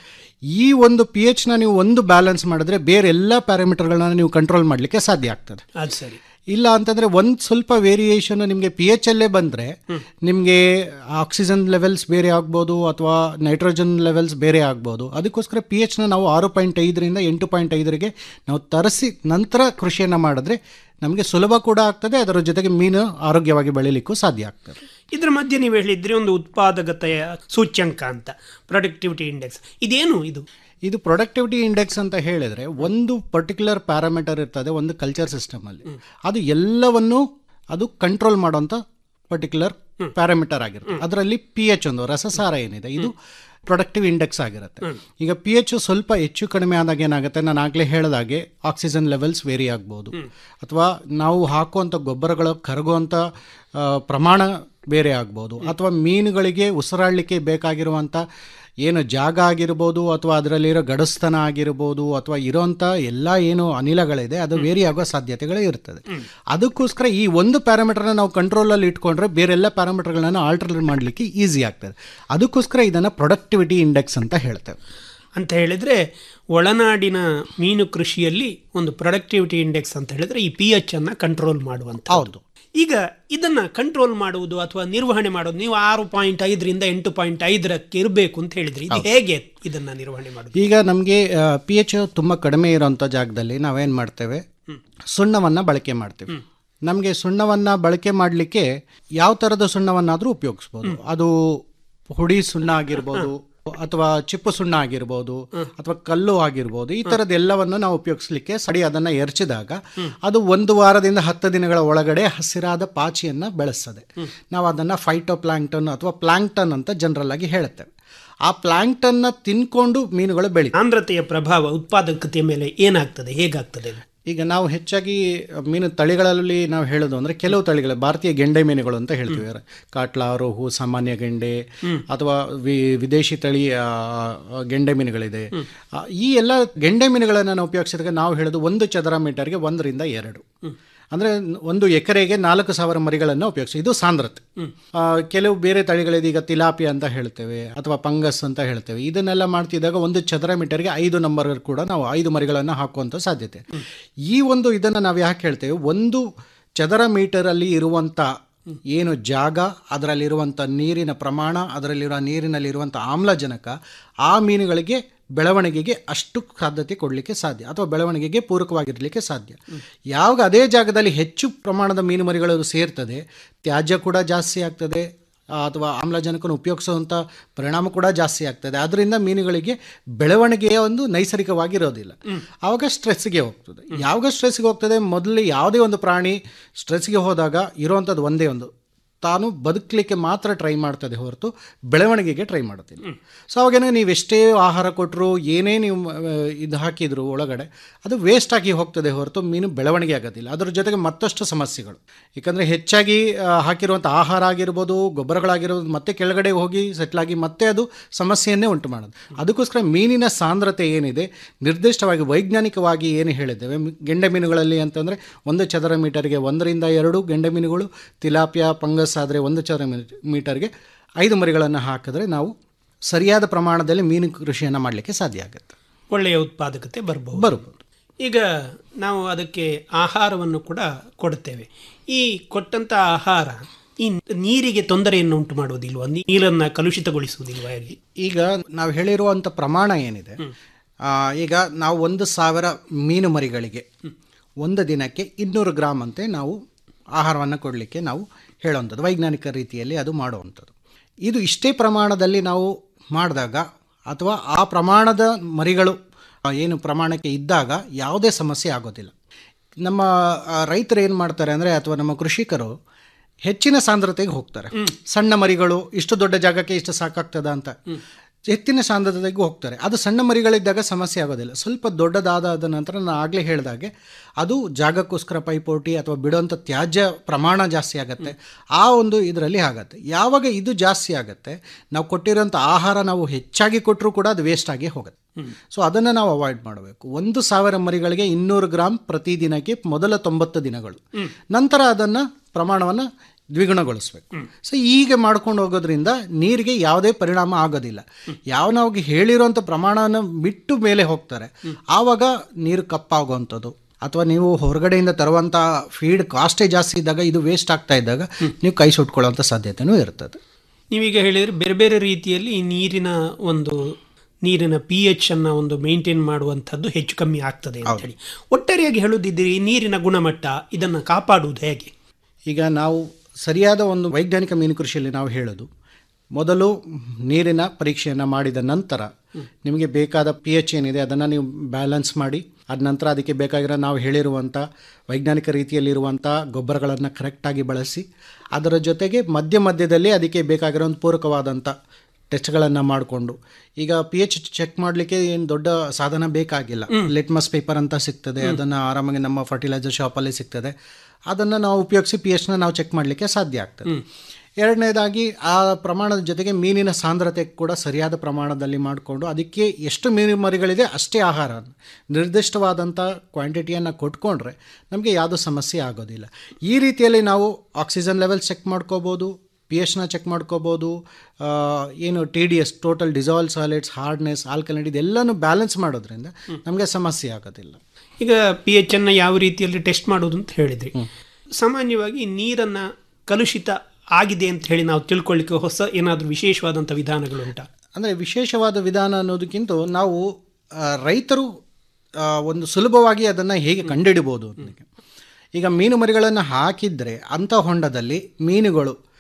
ಈ ಒಂದು ಪಿ ಎಚ್ನ ನೀವು ಒಂದು ಬ್ಯಾಲೆನ್ಸ್ ಮಾಡಿದ್ರೆ ಬೇರೆ ಎಲ್ಲ ಪ್ಯಾರಾಮೀಟರ್ಗಳನ್ನ ನೀವು ಕಂಟ್ರೋಲ್ ಮಾಡಲಿಕ್ಕೆ ಸಾಧ್ಯ ಆಗ್ತದೆ ಅದು ಸರಿ ಇಲ್ಲ ಅಂತಂದ್ರೆ ಒಂದು ಸ್ವಲ್ಪ ವೇರಿಯೇಷನ್ ನಿಮಗೆ ಪಿ ಎಚ್ ಅಲ್ಲೇ ಬಂದರೆ ನಿಮಗೆ ಆಕ್ಸಿಜನ್ ಲೆವೆಲ್ಸ್ ಬೇರೆ ಆಗ್ಬೋದು ಅಥವಾ ನೈಟ್ರೋಜನ್ ಲೆವೆಲ್ಸ್ ಬೇರೆ ಆಗ್ಬೋದು ಅದಕ್ಕೋಸ್ಕರ ಪಿ ಎಚ್ನ ನಾವು ಆರು ಪಾಯಿಂಟ್ ಐದರಿಂದ ಎಂಟು ಪಾಯಿಂಟ್ ಐದರಿಗೆ ನಾವು ತರಿಸಿ ನಂತರ ಕೃಷಿಯನ್ನು ಮಾಡಿದ್ರೆ ನಮಗೆ ಸುಲಭ ಕೂಡ ಆಗ್ತದೆ ಅದರ ಜೊತೆಗೆ ಮೀನು ಆರೋಗ್ಯವಾಗಿ ಬೆಳೀಲಿಕ್ಕೂ ಸಾಧ್ಯ ಆಗ್ತದೆ ಇದ್ರ ಮಧ್ಯೆ ನೀವು ಹೇಳಿದ್ರಿ ಒಂದು ಉತ್ಪಾದಕತೆಯ ಸೂಚ್ಯಂಕ ಅಂತ ಪ್ರೊಡಕ್ಟಿವಿಟಿ ಇಂಡೆಕ್ಸ್ ಇದೇನು ಇದು ಇದು ಪ್ರೊಡಕ್ಟಿವಿಟಿ ಇಂಡೆಕ್ಸ್ ಅಂತ ಹೇಳಿದ್ರೆ ಒಂದು ಪರ್ಟಿಕ್ಯುಲರ್ ಪ್ಯಾರಾಮೀಟರ್ ಇರ್ತದೆ ಒಂದು ಕಲ್ಚರ್ ಸಿಸ್ಟಮಲ್ಲಿ ಅದು ಎಲ್ಲವನ್ನು ಅದು ಕಂಟ್ರೋಲ್ ಮಾಡೋಂಥ ಪರ್ಟಿಕ್ಯುಲರ್ ಪ್ಯಾರಾಮೀಟರ್ ಆಗಿರುತ್ತೆ ಅದರಲ್ಲಿ ಪಿ ಎಚ್ ಒಂದು ರಸಸಾರ ಏನಿದೆ ಇದು ಪ್ರೊಡಕ್ಟಿವ್ ಇಂಡೆಕ್ಸ್ ಆಗಿರುತ್ತೆ ಈಗ ಪಿ ಎಚ್ ಸ್ವಲ್ಪ ಹೆಚ್ಚು ಕಡಿಮೆ ಆದಾಗ ಏನಾಗುತ್ತೆ ನಾನು ಆಗಲೇ ಹೇಳಿದಾಗೆ ಆಕ್ಸಿಜನ್ ಲೆವೆಲ್ಸ್ ವೇರಿ ಆಗ್ಬೋದು ಅಥವಾ ನಾವು ಹಾಕುವಂಥ ಗೊಬ್ಬರಗಳು ಕರಗುವಂಥ ಆ, ಪ್ರಮಾಣ ಬೇರೆ ಆಗ್ಬೋದು ಅಥವಾ ಮೀನುಗಳಿಗೆ ಉಸಿರಾಡಲಿಕ್ಕೆ ಬೇಕಾಗಿರುವಂಥ ಏನು ಜಾಗ ಆಗಿರ್ಬೋದು ಅಥವಾ ಅದರಲ್ಲಿರೋ ಗಡಸ್ತನ ಆಗಿರ್ಬೋದು ಅಥವಾ ಇರೋಂಥ ಎಲ್ಲ ಏನು ಅನಿಲಗಳಿದೆ ಅದು ವೇರಿ ಆಗೋ ಸಾಧ್ಯತೆಗಳೇ ಇರ್ತದೆ ಅದಕ್ಕೋಸ್ಕರ ಈ ಒಂದು ಪ್ಯಾರಾಮೀಟರ್ನ ನಾವು ಕಂಟ್ರೋಲಲ್ಲಿ ಇಟ್ಕೊಂಡ್ರೆ ಬೇರೆಲ್ಲ ಪ್ಯಾರಾಮೀಟರ್ಗಳನ್ನು ಆಲ್ಟರ್ ಮಾಡಲಿಕ್ಕೆ ಈಸಿ ಆಗ್ತದೆ ಅದಕ್ಕೋಸ್ಕರ ಇದನ್ನು ಪ್ರೊಡಕ್ಟಿವಿಟಿ ಇಂಡೆಕ್ಸ್ ಅಂತ ಹೇಳ್ತೇವೆ ಅಂತ ಹೇಳಿದ್ರೆ ಒಳನಾಡಿನ ಮೀನು ಕೃಷಿಯಲ್ಲಿ ಒಂದು ಪ್ರೊಡಕ್ಟಿವಿಟಿ ಇಂಡೆಕ್ಸ್ ಅಂತ ಹೇಳಿದ್ರೆ ಈ ಪಿ ಎಚ್ ಅನ್ನ ಕಂಟ್ರೋಲ್ ಮಾಡುವಂತ ಹೌದು ಈಗ ಇದನ್ನ ಕಂಟ್ರೋಲ್ ಮಾಡುವುದು ಅಥವಾ ನಿರ್ವಹಣೆ ಮಾಡೋದು ನೀವು ಆರು ಪಾಯಿಂಟ್ ಐದರಿಂದ ಎಂಟು ಪಾಯಿಂಟ್ ಐದರಕ್ಕೆ ಇರಬೇಕು ಅಂತ ಹೇಳಿದ್ರಿ ಇದು ಹೇಗೆ ಇದನ್ನ ನಿರ್ವಹಣೆ ಮಾಡೋದು ಈಗ ನಮಗೆ ಪಿ ಎಚ್ ತುಂಬ ಕಡಿಮೆ ಇರೋಂಥ ಜಾಗದಲ್ಲಿ ನಾವೇನು ಮಾಡ್ತೇವೆ ಸುಣ್ಣವನ್ನು ಬಳಕೆ ಮಾಡ್ತೀವಿ ನಮಗೆ ಸುಣ್ಣವನ್ನು ಬಳಕೆ ಮಾಡಲಿಕ್ಕೆ ಯಾವ ಥರದ ಸುಣ್ಣವನ್ನಾದರೂ ಉಪಯೋಗಿಸ್ಬೋದು ಅದು ಹುಡಿ ಸುಣ್ಣ ಆಗಿರ್ಬೋದು ಅಥವಾ ಚಿಪ್ಪು ಸುಣ್ಣ ಆಗಿರ್ಬೋದು ಅಥವಾ ಕಲ್ಲು ಆಗಿರ್ಬೋದು ಈ ಥರದ್ದೆಲ್ಲವನ್ನು ನಾವು ಉಪಯೋಗಿಸ್ಲಿಕ್ಕೆ ಸಡಿ ಅದನ್ನು ಎರಚಿದಾಗ ಅದು ಒಂದು ವಾರದಿಂದ ಹತ್ತು ದಿನಗಳ ಒಳಗಡೆ ಹಸಿರಾದ ಪಾಚಿಯನ್ನು ಬೆಳೆಸ್ತದೆ ನಾವು ಅದನ್ನು ಫೈಟೋ ಪ್ಲಾಂಕ್ಟನ್ ಅಥವಾ ಪ್ಲಾಂಕ್ಟನ್ ಅಂತ ಜನರಲ್ ಆಗಿ ಹೇಳುತ್ತೇವೆ ಆ ಪ್ಲಾಂಕ್ಟನ್ನ ತಿನ್ಕೊಂಡು ಮೀನುಗಳು ಬೆಳೀತವೆ ಸಾಂದ್ರತೆಯ ಪ್ರಭಾವ ಉತ್ಪಾದಕತೆಯ ಮೇಲೆ ಏನಾಗ್ತದೆ ಹೇಗಾಗ್ತದೆ ಇದು? ಈಗ ನಾವು ಹೆಚ್ಚಾಗಿ ಮೀನು ತಳಿಗಳಲ್ಲಿ ನಾವು ಹೇಳೋದು ಅಂದರೆ ಕೆಲವು ತಳಿಗಳು ಭಾರತೀಯ ಗೆಂಡೆ ಮೀನುಗಳು ಅಂತ ಹೇಳ್ತೀವಿ ಕಾಟ್ಲಾ ರೋಹು ಸಾಮಾನ್ಯ ಗೆಂಡೆ ಅಥವಾ ವಿ ವಿದೇಶಿ ತಳಿ ಆ, ಆ, ಗೆಂಡೆ ಮೀನುಗಳಿದೆ ಆ, ಈ ಎಲ್ಲ ಗೆಂಡೆ ಮೀನುಗಳನ್ನು ನಾವು ಉಪಯೋಗಿಸಿದಾಗ ನಾವು ಹೇಳೋದು ಒಂದು ಚದರ ಮೀಟರ್ಗೆ ಒಂದರಿಂದ ಎರಡು ಅಂದರೆ ಒಂದು ಎಕರೆಗೆ ನಾಲ್ಕು ಸಾವಿರ ಮರಿಗಳನ್ನು ಉಪಯೋಗಿಸಿ ಇದು ಸಾಂದ್ರತೆ ಆ, ಕೆಲವು ಬೇರೆ ತಳಿಗಳಿದೆ ಈಗ ತಿಲಾಪಿ ಅಂತ ಹೇಳ್ತೇವೆ ಅಥವಾ ಪಂಗಸ್ ಅಂತ ಹೇಳ್ತೇವೆ ಇದನ್ನೆಲ್ಲ ಮಾಡ್ತಿದ್ದಾಗ ಒಂದು ಚದರ ಮೀಟರ್ಗೆ ಐದು ನಂಬರ್ ಕೂಡ ನಾವು ಐದು ಮರಿಗಳನ್ನು ಹಾಕುವಂಥ ಸಾಧ್ಯತೆ ಈ ಒಂದು ಇದನ್ನು ನಾವು ಯಾಕೆ ಹೇಳ್ತೇವೆ ಒಂದು ಚದರ ಮೀಟರಲ್ಲಿ ಇರುವಂಥ ಏನು ಜಾಗ ಅದರಲ್ಲಿರುವಂಥ ನೀರಿನ ಪ್ರಮಾಣ ಅದರಲ್ಲಿರುವ ನೀರಿನಲ್ಲಿರುವಂಥ ಆಮ್ಲಜನಕ ಆ ಮೀನುಗಳಿಗೆ ಬೆಳವಣಿಗೆಗೆ ಅಷ್ಟು ಸಾಧ್ಯತೆ ಕೊಡಲಿಕ್ಕೆ ಸಾಧ್ಯ ಅಥವಾ ಬೆಳವಣಿಗೆಗೆ ಪೂರಕವಾಗಿರಲಿಕ್ಕೆ ಸಾಧ್ಯ ಯಾವಾಗ ಅದೇ ಜಾಗದಲ್ಲಿ ಹೆಚ್ಚು ಪ್ರಮಾಣದ ಮೀನು ಮರಿಗಳು ಸೇರ್ತದೆ ತ್ಯಾಜ್ಯ ಕೂಡ ಜಾಸ್ತಿ ಆಗ್ತದೆ ಆ, ಅಥವಾ ಆಮ್ಲಜನಕವನ್ನು ಉಪಯೋಗಿಸುವಂಥ ಪರಿಣಾಮ ಕೂಡ ಜಾಸ್ತಿ ಆಗ್ತದೆ ಅದರಿಂದ ಮೀನುಗಳಿಗೆ ಬೆಳವಣಿಗೆಯ ಒಂದು ನೈಸರ್ಗಿಕವಾಗಿರೋದಿಲ್ಲ ಆವಾಗ ಸ್ಟ್ರೆಸ್ಗೆ ಹೋಗ್ತದೆ ಯಾವಾಗ ಸ್ಟ್ರೆಸ್ಗೆ ಹೋಗ್ತದೆ ಮೊದಲು ಯಾವುದೇ ಒಂದು ಪ್ರಾಣಿ ಸ್ಟ್ರೆಸ್ಗೆ ಹೋದಾಗ ಇರುವಂಥದ್ದು ಒಂದೇ ಒಂದು ತಾನು ಬದುಕಲಿಕ್ಕೆ ಮಾತ್ರ ಟ್ರೈ ಮಾಡ್ತದೆ ಹೊರತು ಬೆಳವಣಿಗೆಗೆ ಟ್ರೈ ಮಾಡುತ್ತಿಲ್ಲ ಸೊ ಅವಾಗೇನೋ ನೀವು ಎಷ್ಟೇ ಆಹಾರ ಕೊಟ್ಟರು ಏನೇ ನೀವು ಆ, ಇದು ಹಾಕಿದ್ರು ಒಳಗಡೆ ಅದು ವೇಸ್ಟ್ ಆಗಿ ಹೋಗ್ತದೆ ಹೊರತು ಮೀನು ಬೆಳವಣಿಗೆ ಆಗೋದಿಲ್ಲ ಅದರ ಜೊತೆಗೆ ಮತ್ತಷ್ಟು ಸಮಸ್ಯೆಗಳು ಯಾಕಂದರೆ ಹೆಚ್ಚಾಗಿ ಆ, ಹಾಕಿರುವಂಥ ಆಹಾರ ಆಗಿರ್ಬೋದು ಗೊಬ್ಬರಗಳಾಗಿರ್ಬೋದು ಮತ್ತೆ ಕೆಳಗಡೆ ಹೋಗಿ ಸೆಟ್ಲಾಗಿ ಮತ್ತೆ ಅದು ಸಮಸ್ಯೆಯನ್ನೇ ಉಂಟು ಮಾಡೋದು ಅದಕ್ಕೋಸ್ಕರ ಮೀನಿನ ಸಾಂದ್ರತೆ ಏನಿದೆ ನಿರ್ದಿಷ್ಟವಾಗಿ ವೈಜ್ಞಾನಿಕವಾಗಿ ಏನು ಹೇಳಿದ್ದೇವೆ ಮಿ- ಗೆಂಡೆ ಮೀನುಗಳಲ್ಲಿ ಅಂತಂದರೆ ಒಂದು ಚದರ ಮೀಟರ್ಗೆ ಒಂದರಿಂದ ಎರಡು ಗೆಂಡೆ ಮೀನುಗಳು ತಿಲಾಪಿಯ ಪಂಗಸ್ ಆದರೆ ಒಂದು ಚದರ ಮೀ- ಮೀಟರ್ಗೆ ಐದು ಮರಿಗಳನ್ನು ಹಾಕಿದ್ರೆ ನಾವು ಸರಿಯಾದ ಪ್ರಮಾಣದಲ್ಲಿ ಮೀನು ಕೃಷಿಯನ್ನು ಮಾಡಲಿಕ್ಕೆ ಸಾಧ್ಯ ಆಗುತ್ತೆ ಒಳ್ಳೆಯ ಉತ್ಪಾದಕತೆ ಬರಬಹುದು ಬರ್ಬೋದು ಈಗ ನಾವು ಅದಕ್ಕೆ ಆಹಾರವನ್ನು ಕೂಡ ಕೊಡುತ್ತೇವೆ ಈ ಕೊಟ್ಟಂತ ಆಹಾರ ಈ ನೀರಿಗೆ ತೊಂದರೆಯನ್ನು ಉಂಟು ಮಾಡುವುದಿಲ್ವಾ ನೀರನ್ನು ಕಲುಷಿತಗೊಳಿಸುವುದಿಲ್ವಾ ಹೇಗೆ ಈಗ ನಾವು ಹೇಳಿರುವಂಥ ಪ್ರಮಾಣ ಏನಿದೆ ಆ, ಈಗ ನಾವು ಒಂದು ಸಾವಿರ ಮೀನು ಮರಿಗಳಿಗೆ ಒಂದು ದಿನಕ್ಕೆ ಇನ್ನೂರು ಗ್ರಾಮ್ ಅಂತೆ ನಾವು ಆಹಾರವನ್ನು ಕೊಡಲಿಕ್ಕೆ ನಾವು ಹೇಳುವಂಥದ್ದು ವೈಜ್ಞಾನಿಕ ರೀತಿಯಲ್ಲಿ ಅದು ಮಾಡುವಂಥದ್ದು ಇದು ಇಷ್ಟೇ ಪ್ರಮಾಣದಲ್ಲಿ ನಾವು ಮಾಡಿದಾಗ ಅಥವಾ ಆ ಪ್ರಮಾಣದ ಮರಿಗಳು ಆ, ಏನು ಪ್ರಮಾಣಕ್ಕೆ ಇದ್ದಾಗ ಯಾವುದೇ ಸಮಸ್ಯೆ ಆಗೋದಿಲ್ಲ ನಮ್ಮ ಆ, ರೈತರು ಏನು ಮಾಡ್ತಾರೆ ಅಂದರೆ ಅಥವಾ ನಮ್ಮ ಕೃಷಿಕರು ಹೆಚ್ಚಿನ ಸಾಂದ್ರತೆಗೆ ಹೋಗ್ತಾರೆ ಸಣ್ಣ ಮರಿಗಳು ಇಷ್ಟು ದೊಡ್ಡ ಜಾಗಕ್ಕೆ ಇಷ್ಟು ಸಾಕಾಗ್ತದ ಅಂತ ಹೆಚ್ಚಿನ ಸಾಂದ್ರತೆಗೆ ಹೋಗ್ತಾರೆ ಅದು ಸಣ್ಣ ಮರಿಗಳಿದ್ದಾಗ ಸಮಸ್ಯೆ ಆಗೋದಿಲ್ಲ ಸ್ವಲ್ಪ ದೊಡ್ಡದಾದ ನಂತರ ನಾನು ಆಗಲೇ ಹೇಳಿದಾಗೆ ಅದು ಜಾಗಕ್ಕೋಸ್ಕರ ಪೈಪೋಟಿ ಅಥವಾ ಬಿಡುವಂಥ ತ್ಯಾಜ್ಯ ಪ್ರಮಾಣ ಜಾಸ್ತಿ ಆಗುತ್ತೆ ಆ ಒಂದು ಇದರಲ್ಲಿ ಆಗುತ್ತೆ ಯಾವಾಗ ಇದು ಜಾಸ್ತಿ ಆಗುತ್ತೆ ನಾವು ಕೊಟ್ಟಿರೋಂಥ ಆಹಾರ ನಾವು ಹೆಚ್ಚಾಗಿ ಕೊಟ್ಟರೂ ಕೂಡ ಅದು ವೇಸ್ಟ್ ಆಗಿ ಹೋಗುತ್ತೆ ಸೊ ಅದನ್ನು ನಾವು ಅವಾಯ್ಡ್ ಮಾಡಬೇಕು ಒಂದು ಸಾವಿರ ಮರಿಗಳಿಗೆ ಇನ್ನೂರು ಗ್ರಾಮ್ ಪ್ರತಿದಿನಕ್ಕೆ ಮೊದಲ ತೊಂಬತ್ತು ದಿನಗಳು ನಂತರ ಅದನ್ನು ಪ್ರಮಾಣವನ್ನು ದ್ವಿಗುಣಗೊಳಿಸ್ಬೇಕು ಸೊ ಹೀಗೆ ಮಾಡ್ಕೊಂಡು ಹೋಗೋದ್ರಿಂದ ನೀರಿಗೆ ಯಾವುದೇ ಪರಿಣಾಮ ಆಗೋದಿಲ್ಲ ಯಾವ ನಾವು ಹೇಳಿರೋಂಥ ಪ್ರಮಾಣನ ಬಿಟ್ಟು ಮೇಲೆ ಹೋಗ್ತಾರೆ ಆವಾಗ ನೀರು ಕಪ್ಪಾಗುವಂಥದ್ದು ಅಥವಾ ನೀವು ಹೊರಗಡೆಯಿಂದ ತರುವಂಥ ಫೀಡ್ ಕಾಸ್ಟೇ ಜಾಸ್ತಿ ಇದ್ದಾಗ ಇದು ವೇಸ್ಟ್ ಆಗ್ತಾ ಇದ್ದಾಗ ನೀವು ಕೈ ಸುಟ್ಕೊಳ್ಳೋಂಥ ಸಾಧ್ಯತೆನೂ ಇರ್ತದೆ ನೀವೀಗ ಹೇಳಿದ್ರೆ ಬೇರೆ ಬೇರೆ ರೀತಿಯಲ್ಲಿ ಈ ನೀರಿನ ಒಂದು ನೀರಿನ ಪಿ ಎಚ್ ಅನ್ನ ಒಂದು ಮೇಂಟೈನ್ ಮಾಡುವಂಥದ್ದು ಹೆಚ್ಚು ಕಮ್ಮಿ ಆಗ್ತದೆ ಅಂತ ಹೇಳಿ ಒಟ್ಟಾರೆಯಾಗಿ ಹೇಳುದಿದ್ದೀರಿ ಈ ನೀರಿನ ಗುಣಮಟ್ಟ ಇದನ್ನು ಕಾಪಾಡುವುದು ಹೇಗೆ ಈಗ ನಾವು ಸರಿಯಾದ ಒಂದು ವೈಜ್ಞಾನಿಕ ಮೀನು ಕೃಷಿಯಲ್ಲಿ ನಾವು ಹೇಳೋದು ಮೊದಲು ನೀರಿನ ಪರೀಕ್ಷೆಯನ್ನು ಮಾಡಿದ ನಂತರ ನಿಮಗೆ ಬೇಕಾದ ಪಿ ಎಚ್ ಏನಿದೆ ಅದನ್ನು ನೀವು ಬ್ಯಾಲೆನ್ಸ್ ಮಾಡಿ ಅದ ನಂತರ ಅದಕ್ಕೆ ಬೇಕಾಗಿರೋ ನಾವು ಹೇಳಿರುವಂಥ ವೈಜ್ಞಾನಿಕ ರೀತಿಯಲ್ಲಿರುವಂಥ ಗೊಬ್ಬರಗಳನ್ನು ಕರೆಕ್ಟಾಗಿ ಬಳಸಿ ಅದರ ಜೊತೆಗೆ ಮಧ್ಯ ಮಧ್ಯದಲ್ಲಿ ಅದಕ್ಕೆ ಬೇಕಾಗಿರೋ ಒಂದು ಪೂರಕವಾದಂಥ ಟೆಸ್ಟ್ಗಳನ್ನು ಮಾಡಿಕೊಂಡು ಈಗ ಪಿ ಎಚ್ ಚೆಕ್ ಮಾಡಲಿಕ್ಕೆ ಏನು ದೊಡ್ಡ ಸಾಧನ ಬೇಕಾಗಿಲ್ಲ ಲಿಟ್ಮಸ್ ಪೇಪರ್ ಅಂತ ಸಿಗ್ತದೆ ಅದನ್ನು ಆರಾಮಾಗಿ ನಮ್ಮ ಫರ್ಟಿಲೈಸರ್ ಶಾಪಲ್ಲಿ ಸಿಗ್ತದೆ ಅದನ್ನು ನಾವು ಉಪಯೋಗಿಸಿ ಪಿ ಎಚ್ನ ನಾವು ಚೆಕ್ ಮಾಡಲಿಕ್ಕೆ ಸಾಧ್ಯ ಆಗ್ತದೆ ಎರಡನೇದಾಗಿ ಆ ಪ್ರಮಾಣದ ಜೊತೆಗೆ ಮೀನಿನ ಸಾಂದ್ರತೆ ಕೂಡ ಸರಿಯಾದ ಪ್ರಮಾಣದಲ್ಲಿ ಮಾಡಿಕೊಂಡು ಅದಕ್ಕೆ ಎಷ್ಟು ಮೀನು ಮರಿಗಳಿದೆ ಅಷ್ಟೇ ಆಹಾರ ನಿರ್ದಿಷ್ಟವಾದಂಥ ಕ್ವಾಂಟಿಟಿಯನ್ನು ಕೊಟ್ಕೊಂಡ್ರೆ ನಮಗೆ ಯಾವುದೂ ಸಮಸ್ಯೆ ಆಗೋದಿಲ್ಲ ಈ ರೀತಿಯಲ್ಲಿ ನಾವು ಆಕ್ಸಿಜನ್ ಲೆವೆಲ್ ಚೆಕ್ ಮಾಡ್ಕೋಬೋದು ಪಿ ಎಚ್ನ ಚೆಕ್ ಮಾಡ್ಕೋಬೋದು ಆ, ಏನು T D S total dissolve solids hardness alkaloid ಇದೆಲ್ಲನೂ ಬ್ಯಾಲೆನ್ಸ್ ಮಾಡೋದ್ರಿಂದ ನಮಗೆ ಸಮಸ್ಯೆ ಆಗೋದಿಲ್ಲ ಈಗ ಪಿ ಎಚ್ ಅನ್ನ ಯಾವ ರೀತಿಯಲ್ಲಿ ಟೆಸ್ಟ್ ಮಾಡೋದು ಅಂತ ಹೇಳಿದ್ರಿ ಸಾಮಾನ್ಯವಾಗಿ ನೀರನ್ನ ಕಲುಷಿತ ಆಗಿದೆ ಅಂತ ಹೇಳಿ ನಾವು ತಿಳ್ಕೊಳ್ಳಿಕ್ಕೆ ಹೊಸ ಏನಾದರೂ ವಿಶೇಷವಾದಂಥ ವಿಧಾನಗಳು ಉಂಟಾ ಅಂದರೆ ವಿಶೇಷವಾದ ವಿಧಾನ ಅನ್ನೋದಕ್ಕಿಂತ ನಾವು ಆ, ರೈತರು ಆ, ಒಂದು ಸುಲಭವಾಗಿ ಅದನ್ನು ಹೇಗೆ ಕಂಡುಹಿಡಿಬೋದು ಅನ್ನೋದಕ್ಕೆ ಈಗ ಮೀನು ಮರಿಗಳನ್ನು ಹಾಕಿದರೆ ಅಂಥ ಹೊಂಡದಲ್ಲಿ ಮೀನುಗಳು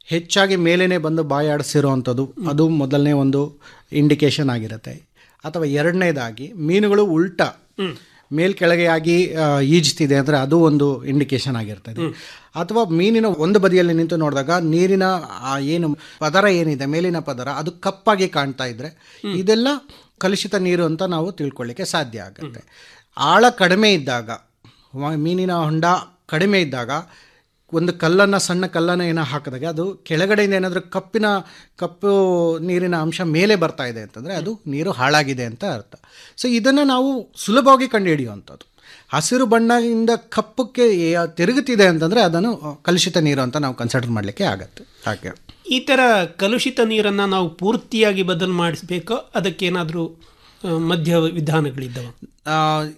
ಹೆಚ್ಚಾಗಿ ಮೇಲೇನೆ ಬಂದು ಬಾಯಾಡಿಸಿರೋವಂಥದ್ದು ಅದು ಮೊದಲನೇ ಒಂದು ಇಂಡಿಕೇಶನ್ ಆಗಿರುತ್ತೆ ಅಥವಾ ಎರಡನೇದಾಗಿ ಮೀನುಗಳು ಉಲ್ಟಾ ಮೇಲ್ ಕೆಳಗೆ ಆಗಿ ಆ, ಈಜ್ತಿದೆ ಅಂದರೆ ಅದು ಒಂದು ಇಂಡಿಕೇಶನ್ ಆಗಿರ್ತದೆ ಅಥವಾ ಮೀನಿನ ಒಂದು ಬದಿಯಲ್ಲಿ ನಿಂತು ನೋಡಿದಾಗ ನೀರಿನ ಆ ಏನು ಪದರ ಏನಿದೆ ಮೇಲಿನ ಪದರ ಅದು ಕಪ್ಪಾಗಿ ಕಾಣ್ತಾ ಇದ್ರೆ ಇದೆಲ್ಲ ಕಲುಷಿತ ನೀರು ಅಂತ ನಾವು ತಿಳ್ಕೊಳ್ಳಿಕ್ಕೆ ಸಾಧ್ಯ ಆಗುತ್ತೆ ಆಳ ಕಡಿಮೆ ಇದ್ದಾಗ ವ- ಮೀನಿನ ಹೊಂಡ ಕಡಿಮೆ ಇದ್ದಾಗ ಒಂದು ಕಲ್ಲನ್ನು ಸಣ್ಣ ಕಲ್ಲನ್ನು ಏನೋ ಹಾಕಿದಾಗ ಅದು ಕೆಳಗಡೆಯಿಂದ ಏನಾದರೂ ಕಪ್ಪಿನ ಕಪ್ಪು ನೀರಿನ ಅಂಶ ಮೇಲೆ ಬರ್ತಾ ಇದೆ ಅಂತಂದರೆ ಅದು ನೀರು ಹಾಳಾಗಿದೆ ಅಂತ ಅರ್ಥ ಸೊ ಇದನ್ನು ನಾವು ಸುಲಭವಾಗಿ ಕಂಡುಹಿಡಿಯುವಂಥದ್ದು ಹಸಿರು ಬಣ್ಣದಿಂದ ಕಪ್ಪಕ್ಕೆ ಏ- ತಿರುಗುತ್ತಿದೆ ಅಂತಂದರೆ ಅದನ್ನು ಕಲುಷಿತ ನೀರು ಅಂತ ನಾವು ಕನ್ಸಿಡರ್ ಮಾಡಲಿಕ್ಕೆ ಆಗತ್ತೆ ಹಾಗೆ ಈ ಥರ ಕಲುಷಿತ ನೀರನ್ನು ನಾವು ಪೂರ್ತಿಯಾಗಿ ಬದಲು ಮಾಡಿಸ್ಬೇಕೋ ಅದಕ್ಕೇನಾದರೂ ಮಧ್ಯ ವಿಧಾನಗಳಿದ್ದಾವೆ ಆ,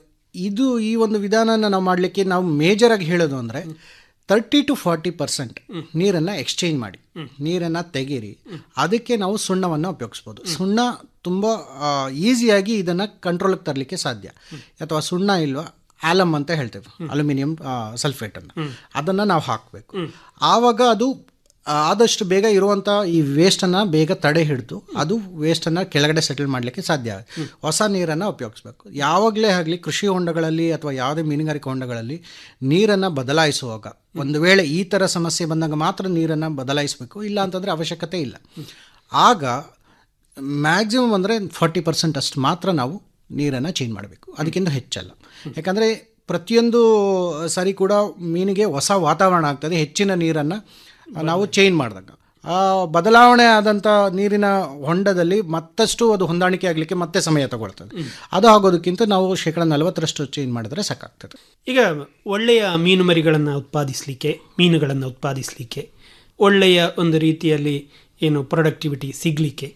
ಇದು ಈ ಒಂದು ವಿಧಾನನ ನಾವು ಮಾಡಲಿಕ್ಕೆ ನಾವು ಮೇಜರಾಗಿ ಹೇಳೋದು ಅಂದರೆ ತರ್ಟಿ ಟು ಫಾರ್ಟಿ ಪರ್ಸೆಂಟ್ ನೀರನ್ನು ಎಕ್ಸ್ಚೇಂಜ್ ಮಾಡಿ ನೀರನ್ನು ತೆಗೀರಿ ಅದಕ್ಕೆ ನಾವು ಸುಣ್ಣವನ್ನು ಉಪಯೋಗಿಸ್ಬೋದು ಸುಣ್ಣ ತುಂಬ ಈಸಿಯಾಗಿ ಇದನ್ನು ಕಂಟ್ರೋಲಿಗೆ ತರಲಿಕ್ಕೆ ಸಾಧ್ಯ ಅಥವಾ ಸುಣ್ಣ ಇಲ್ವಾ ಆಲಮ್ ಅಂತ ಹೇಳ್ತೇವೆ ಅಲ್ಯೂಮಿನಿಯಂ ಸಲ್ಫೇಟನ್ನು ಅದನ್ನು ನಾವು ಹಾಕಬೇಕು ಆವಾಗ ಅದು ಆ, ಆದಷ್ಟು ಬೇಗ ಇರುವಂಥ ಈ ವೇಸ್ಟನ್ನು ಬೇಗ ತಡೆ ಹಿಡಿದು ಅದು ವೇಸ್ಟನ್ನು ಕೆಳಗಡೆ ಸೆಟಲ್ ಮಾಡಲಿಕ್ಕೆ ಸಾಧ್ಯ ಆಗುತ್ತೆ ಹೊಸ ನೀರನ್ನು ಉಪಯೋಗಿಸ್ಬೇಕು ಯಾವಾಗಲೇ ಆಗಲಿ ಕೃಷಿ ಹೊಂಡಗಳಲ್ಲಿ ಅಥವಾ ಯಾವುದೇ ಮೀನುಗಾರಿಕೆ ಹೊಂಡಗಳಲ್ಲಿ ನೀರನ್ನು ಬದಲಾಯಿಸುವಾಗ ಒಂದು ವೇಳೆ ಈ ಥರ ಸಮಸ್ಯೆ ಬಂದಾಗ ಮಾತ್ರ ನೀರನ್ನು ಬದಲಾಯಿಸಬೇಕು ಇಲ್ಲ ಅಂತಂದರೆ ಅವಶ್ಯಕತೆ ಇಲ್ಲ ಆಗ ಮ್ಯಾಕ್ಸಿಮಮ್ ಅಂದರೆ ಫಾರ್ಟಿ ಪರ್ಸೆಂಟ್ ಅಷ್ಟು ಮಾತ್ರ ನಾವು ನೀರನ್ನು ಚೇಂಜ್ ಮಾಡಬೇಕು ಅದಕ್ಕಿಂತ ಹೆಚ್ಚಲ್ಲ ಯಾಕಂದರೆ ಪ್ರತಿಯೊಂದು ಸರಿ ಕೂಡ ಮೀನಿಗೆ ಹೊಸ ವಾತಾವರಣ ಆಗ್ತದೆ ಹೆಚ್ಚಿನ ನೀರನ್ನು ನಾವು ಚೇಂಜ್ ಮಾಡಿದಾಗ ಆ ಬದಲಾವಣೆ ಆದಂಥ ನೀರಿನ ಹೊಂಡದಲ್ಲಿ ಮತ್ತಷ್ಟು ಅದು ಹೊಂದಾಣಿಕೆ ಆಗಲಿಕ್ಕೆ ಮತ್ತೆ ಸಮಯ ತಗೊಳ್ತದೆ ಅದು ಆಗೋದಕ್ಕಿಂತ ನಾವು ಶೇಕಡ ನಲವತ್ತರಷ್ಟು ಚೇಂಜ್ ಮಾಡಿದ್ರೆ ಸಾಕಾಗ್ತದೆ ಈಗ ಒಳ್ಳೆಯ ಮೀನು ಮರಿಗಳನ್ನು ಉತ್ಪಾದಿಸಲಿಕ್ಕೆ ಮೀನುಗಳನ್ನು ಉತ್ಪಾದಿಸಲಿಕ್ಕೆ ಒಳ್ಳೆಯ ಒಂದು ರೀತಿಯಲ್ಲಿ ಏನು ಪ್ರೊಡಕ್ಟಿವಿಟಿ ಸಿಗಲಿಕ್ಕೆ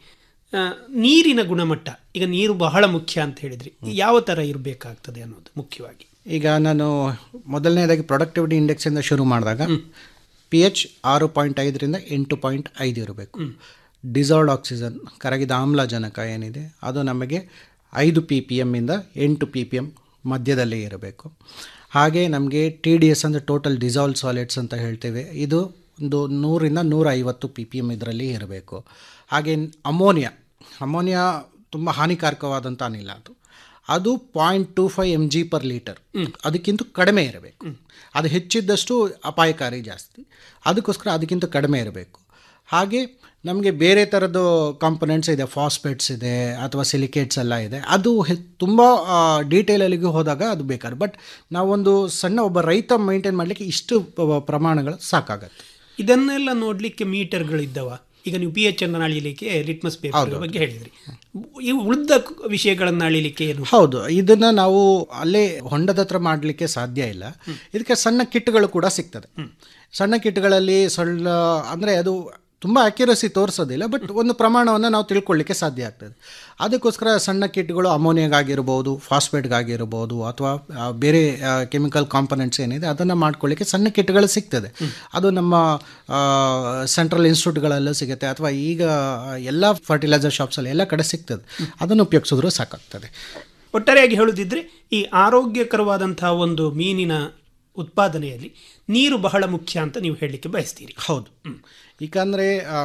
ನೀರಿನ ಗುಣಮಟ್ಟ ಈಗ ನೀರು ಬಹಳ ಮುಖ್ಯ ಅಂತ ಹೇಳಿದ್ರಿ ಯಾವ ಥರ ಇರಬೇಕಾಗ್ತದೆ ಅನ್ನೋದು ಮುಖ್ಯವಾಗಿ ಈಗ ನಾನು ಮೊದಲನೇದಾಗಿ ಪ್ರೊಡಕ್ಟಿವಿಟಿ ಇಂಡೆಕ್ಸಿಂದ ಶುರು ಮಾಡಿದಾಗ ಪಿ ಎಚ್ ಆರು ಪಾಯಿಂಟ್ ಐದರಿಂದ ಎಂಟು ಪಾಯಿಂಟ್ ಐದು ಇರಬೇಕು ಡಿಸಾಲ್ಡ್ ಆಕ್ಸಿಜನ್ ಕರಗಿದ ಆಮ್ಲಜನಕ ಏನಿದೆ ಅದು ನಮಗೆ ಐದು ಪಿ ಪಿ ಎಮ್ಮಿಂದ ಎಂಟು ಪಿ ಪಿ ಎಮ್ ಮಧ್ಯದಲ್ಲಿ ಇರಬೇಕು ಹಾಗೆ ನಮಗೆ ಟಿ ಡಿ ಎಸ್ ಅಂದರೆ ಟೋಟಲ್ ಡಿಸಾಲ್ವ್ ಸಾಲಿಡ್ಸ್ ಅಂತ ಹೇಳ್ತೇವೆ ಇದು ಒಂದು ನೂರಿಂದ ನೂರ ಐವತ್ತು ಪಿ ಪಿ ಎಮ್ ಇದರಲ್ಲಿ ಇರಬೇಕು ಹಾಗೆ ಅಮೋನಿಯಾ ಅಮೋನಿಯಾ ತುಂಬ ಹಾನಿಕಾರಕವಾದಂಥ ಅನಿಲ ಅದು ಅದು point two five M G per litre ಅದಕ್ಕಿಂತ ಕಡಿಮೆ ಇರಬೇಕು ಅದು ಹೆಚ್ಚಿದ್ದಷ್ಟು ಅಪಾಯಕಾರಿ ಜಾಸ್ತಿ ಅದಕ್ಕೋಸ್ಕರ ಅದಕ್ಕಿಂತ ಕಡಿಮೆ ಇರಬೇಕು ಹಾಗೆ ನಮಗೆ ಬೇರೆ ಥರದ್ದು ಕಾಂಪೊನೆಂಟ್ಸ್ ಇದೆ ಫಾಸ್ಫೇಟ್ಸ್ ಇದೆ ಅಥವಾ ಸಿಲಿಕೇಟ್ಸ್ ಎಲ್ಲ ಇದೆ ಅದು ಹೆ ತುಂಬ ಡೀಟೇಲಲ್ಲಿಗೆ ಹೋದಾಗ ಅದು ಬೇಕಾದ್ರೆ ಬಟ್ ನಾವೊಂದು ಸಣ್ಣ ಒಬ್ಬ ರೈತ ಮೇಂಟೈನ್ ಮಾಡಲಿಕ್ಕೆ ಇಷ್ಟು ಪ- ಪ್ರಮಾಣಗಳು ಸಾಕಾಗತ್ತೆ ಇದನ್ನೆಲ್ಲ ನೋಡಲಿಕ್ಕೆ ಮೀಟರ್ಗಳಿದ್ದವ ಈಗ ನೀವು ಪಿ ಎಚ್ ಅನ್ನು ಅಳಿಲಿಕ್ಕೆ ಲಿಟ್ಮಸ್ ಪೇಪರ್ ಬಗ್ಗೆ ಹೇಳಿದ್ರಿ ಈ ಉಳಿದ ವಿಷಯಗಳನ್ನು ಅಳಿಲಿಕ್ಕೆ ಏನು ಹೌದು ಇದನ್ನ ನಾವು ಅಲ್ಲೇ ಹೊಂಡದ ಹತ್ರ ಮಾಡಲಿಕ್ಕೆ ಸಾಧ್ಯ ಇಲ್ಲ ಇದಕ್ಕೆ ಸಣ್ಣ ಕಿಟ್ಗಳು ಕೂಡ ಸಿಗ್ತದೆ ಸಣ್ಣ ಕಿಟ್ಗಳಲ್ಲಿ ಸಣ್ಣ ಅಂದರೆ ಅದು ತುಂಬ ಅಕ್ಯುರಸಿ ತೋರಿಸೋದಿಲ್ಲ ಬಟ್ ಒಂದು ಪ್ರಮಾಣವನ್ನು ನಾವು ತಿಳ್ಕೊಳ್ಳಿಕ್ಕೆ ಸಾಧ್ಯ ಆಗ್ತದೆ ಅದಕ್ಕೋಸ್ಕರ ಸಣ್ಣ ಕಿಟ್ಗಳು ಅಮೋನಿಯಾಗಾಗಿರ್ಬೋದು ಫಾಸ್ಫೇಟ್ಗಾಗಿರ್ಬೋದು ಅಥವಾ ಆ, ಬೇರೆ ಕೆಮಿಕಲ್ ಕಾಂಪೊನೆಂಟ್ಸ್ ಏನಿದೆ ಅದನ್ನು ಮಾಡ್ಕೊಳ್ಳಿಕ್ಕೆ ಸಣ್ಣ ಕಿಟ್ಗಳು ಸಿಗ್ತದೆ ಅದು ನಮ್ಮ ಸೆಂಟ್ರಲ್ ಇನ್ಸ್ಟಿಟ್ಯೂಟ್ಗಳಲ್ಲೂ ಸಿಗುತ್ತೆ ಅಥವಾ ಈಗ ಎಲ್ಲ ಫರ್ಟಿಲೈಸರ್ ಶಾಪ್ಸಲ್ಲಿ ಎಲ್ಲ ಕಡೆ ಸಿಗ್ತದೆ ಅದನ್ನು ಉಪಯೋಗಿಸಿದ್ರು ಸಾಕಾಗ್ತದೆ ಒಟ್ಟಾರೆಯಾಗಿ ಹೇಳುದಿದ್ರೆ ಈ ಆರೋಗ್ಯಕರವಾದಂತಹ ಒಂದು ಮೀನಿನ ಉತ್ಪಾದನೆಯಲ್ಲಿ ನೀರು ಬಹಳ ಮುಖ್ಯ ಅಂತ ನೀವು ಹೇಳಲಿಕ್ಕೆ ಬಯಸ್ತೀರಿ ಹೌದು ಏಕೆಂದರೆ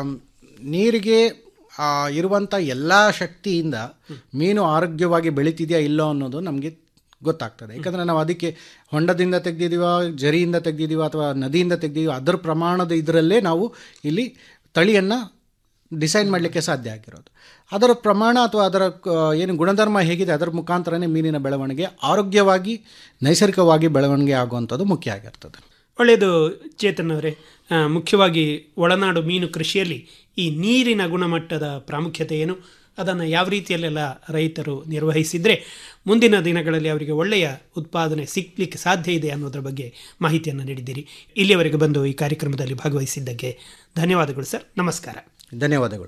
ನೀರಿಗೆ ಆ, ಇರುವಂಥ ಎಲ್ಲ ಶಕ್ತಿಯಿಂದ ಮೀನು ಆರೋಗ್ಯವಾಗಿ ಬೆಳೀತಿದೆಯಾ ಇಲ್ಲೋ ಅನ್ನೋದು ನಮಗೆ ಗೊತ್ತಾಗ್ತದೆ ಯಾಕಂದರೆ ನಾವು ಅದಕ್ಕೆ ಹೊಂಡದಿಂದ ತೆಗ್ದಿದ್ದೀವ ಜರಿಯಿಂದ ತೆಗ್ದಿದ್ದೀವ ಅಥವಾ ನದಿಯಿಂದ ತೆಗ್ದಿದ್ದೀವ ಅದರ ಪ್ರಮಾಣದ ಇದರಲ್ಲೇ ನಾವು ಇಲ್ಲಿ ತಳಿಯನ್ನು ಡಿಸೈಡ್ ಮಾಡಲಿಕ್ಕೆ ಸಾಧ್ಯ ಆಗಿರೋದು ಅದರ ಪ್ರಮಾಣ ಅಥವಾ ಅದರ ಕ- ಏನು ಗುಣಧರ್ಮ ಹೇಗಿದೆ ಅದರ ಮುಖಾಂತರನೇ ಮೀನಿನ ಬೆಳವಣಿಗೆ ಆರೋಗ್ಯವಾಗಿ ನೈಸರ್ಗಿಕವಾಗಿ ಬೆಳವಣಿಗೆ ಆಗುವಂಥದ್ದು ಮುಖ್ಯ ಆಗಿರ್ತದೆ ಒಳ್ಳೆಯದು ಚೇತನ್ ಅವರೇ ಆ, ಮುಖ್ಯವಾಗಿ ಒಳನಾಡು ಮೀನು ಕೃಷಿಯಲ್ಲಿ ಈ ನೀರಿನ ಗುಣಮಟ್ಟದ ಪ್ರಾಮುಖ್ಯತೆ ಏನು ಅದನ್ನು ಯಾವ ರೀತಿಯಲ್ಲೆಲ್ಲ ರೈತರು ನಿರ್ವಹಿಸಿದರೆ ಮುಂದಿನ ದಿನಗಳಲ್ಲಿ ಅವರಿಗೆ ಒಳ್ಳೆಯ ಉತ್ಪಾದನೆ ಸಿಗಲಿಕ್ಕೆ ಸಾಧ್ಯ ಇದೆ ಅನ್ನೋದರ ಬಗ್ಗೆ ಮಾಹಿತಿಯನ್ನು ನೀಡಿದ್ದೀರಿ ಇಲ್ಲಿಯವರೆಗೆ ಬಂದು ಈ ಕಾರ್ಯಕ್ರಮದಲ್ಲಿ ಭಾಗವಹಿಸಿದ್ದಕ್ಕೆ ಧನ್ಯವಾದಗಳು ಸರ್ ನಮಸ್ಕಾರ ಧನ್ಯವಾದಗಳು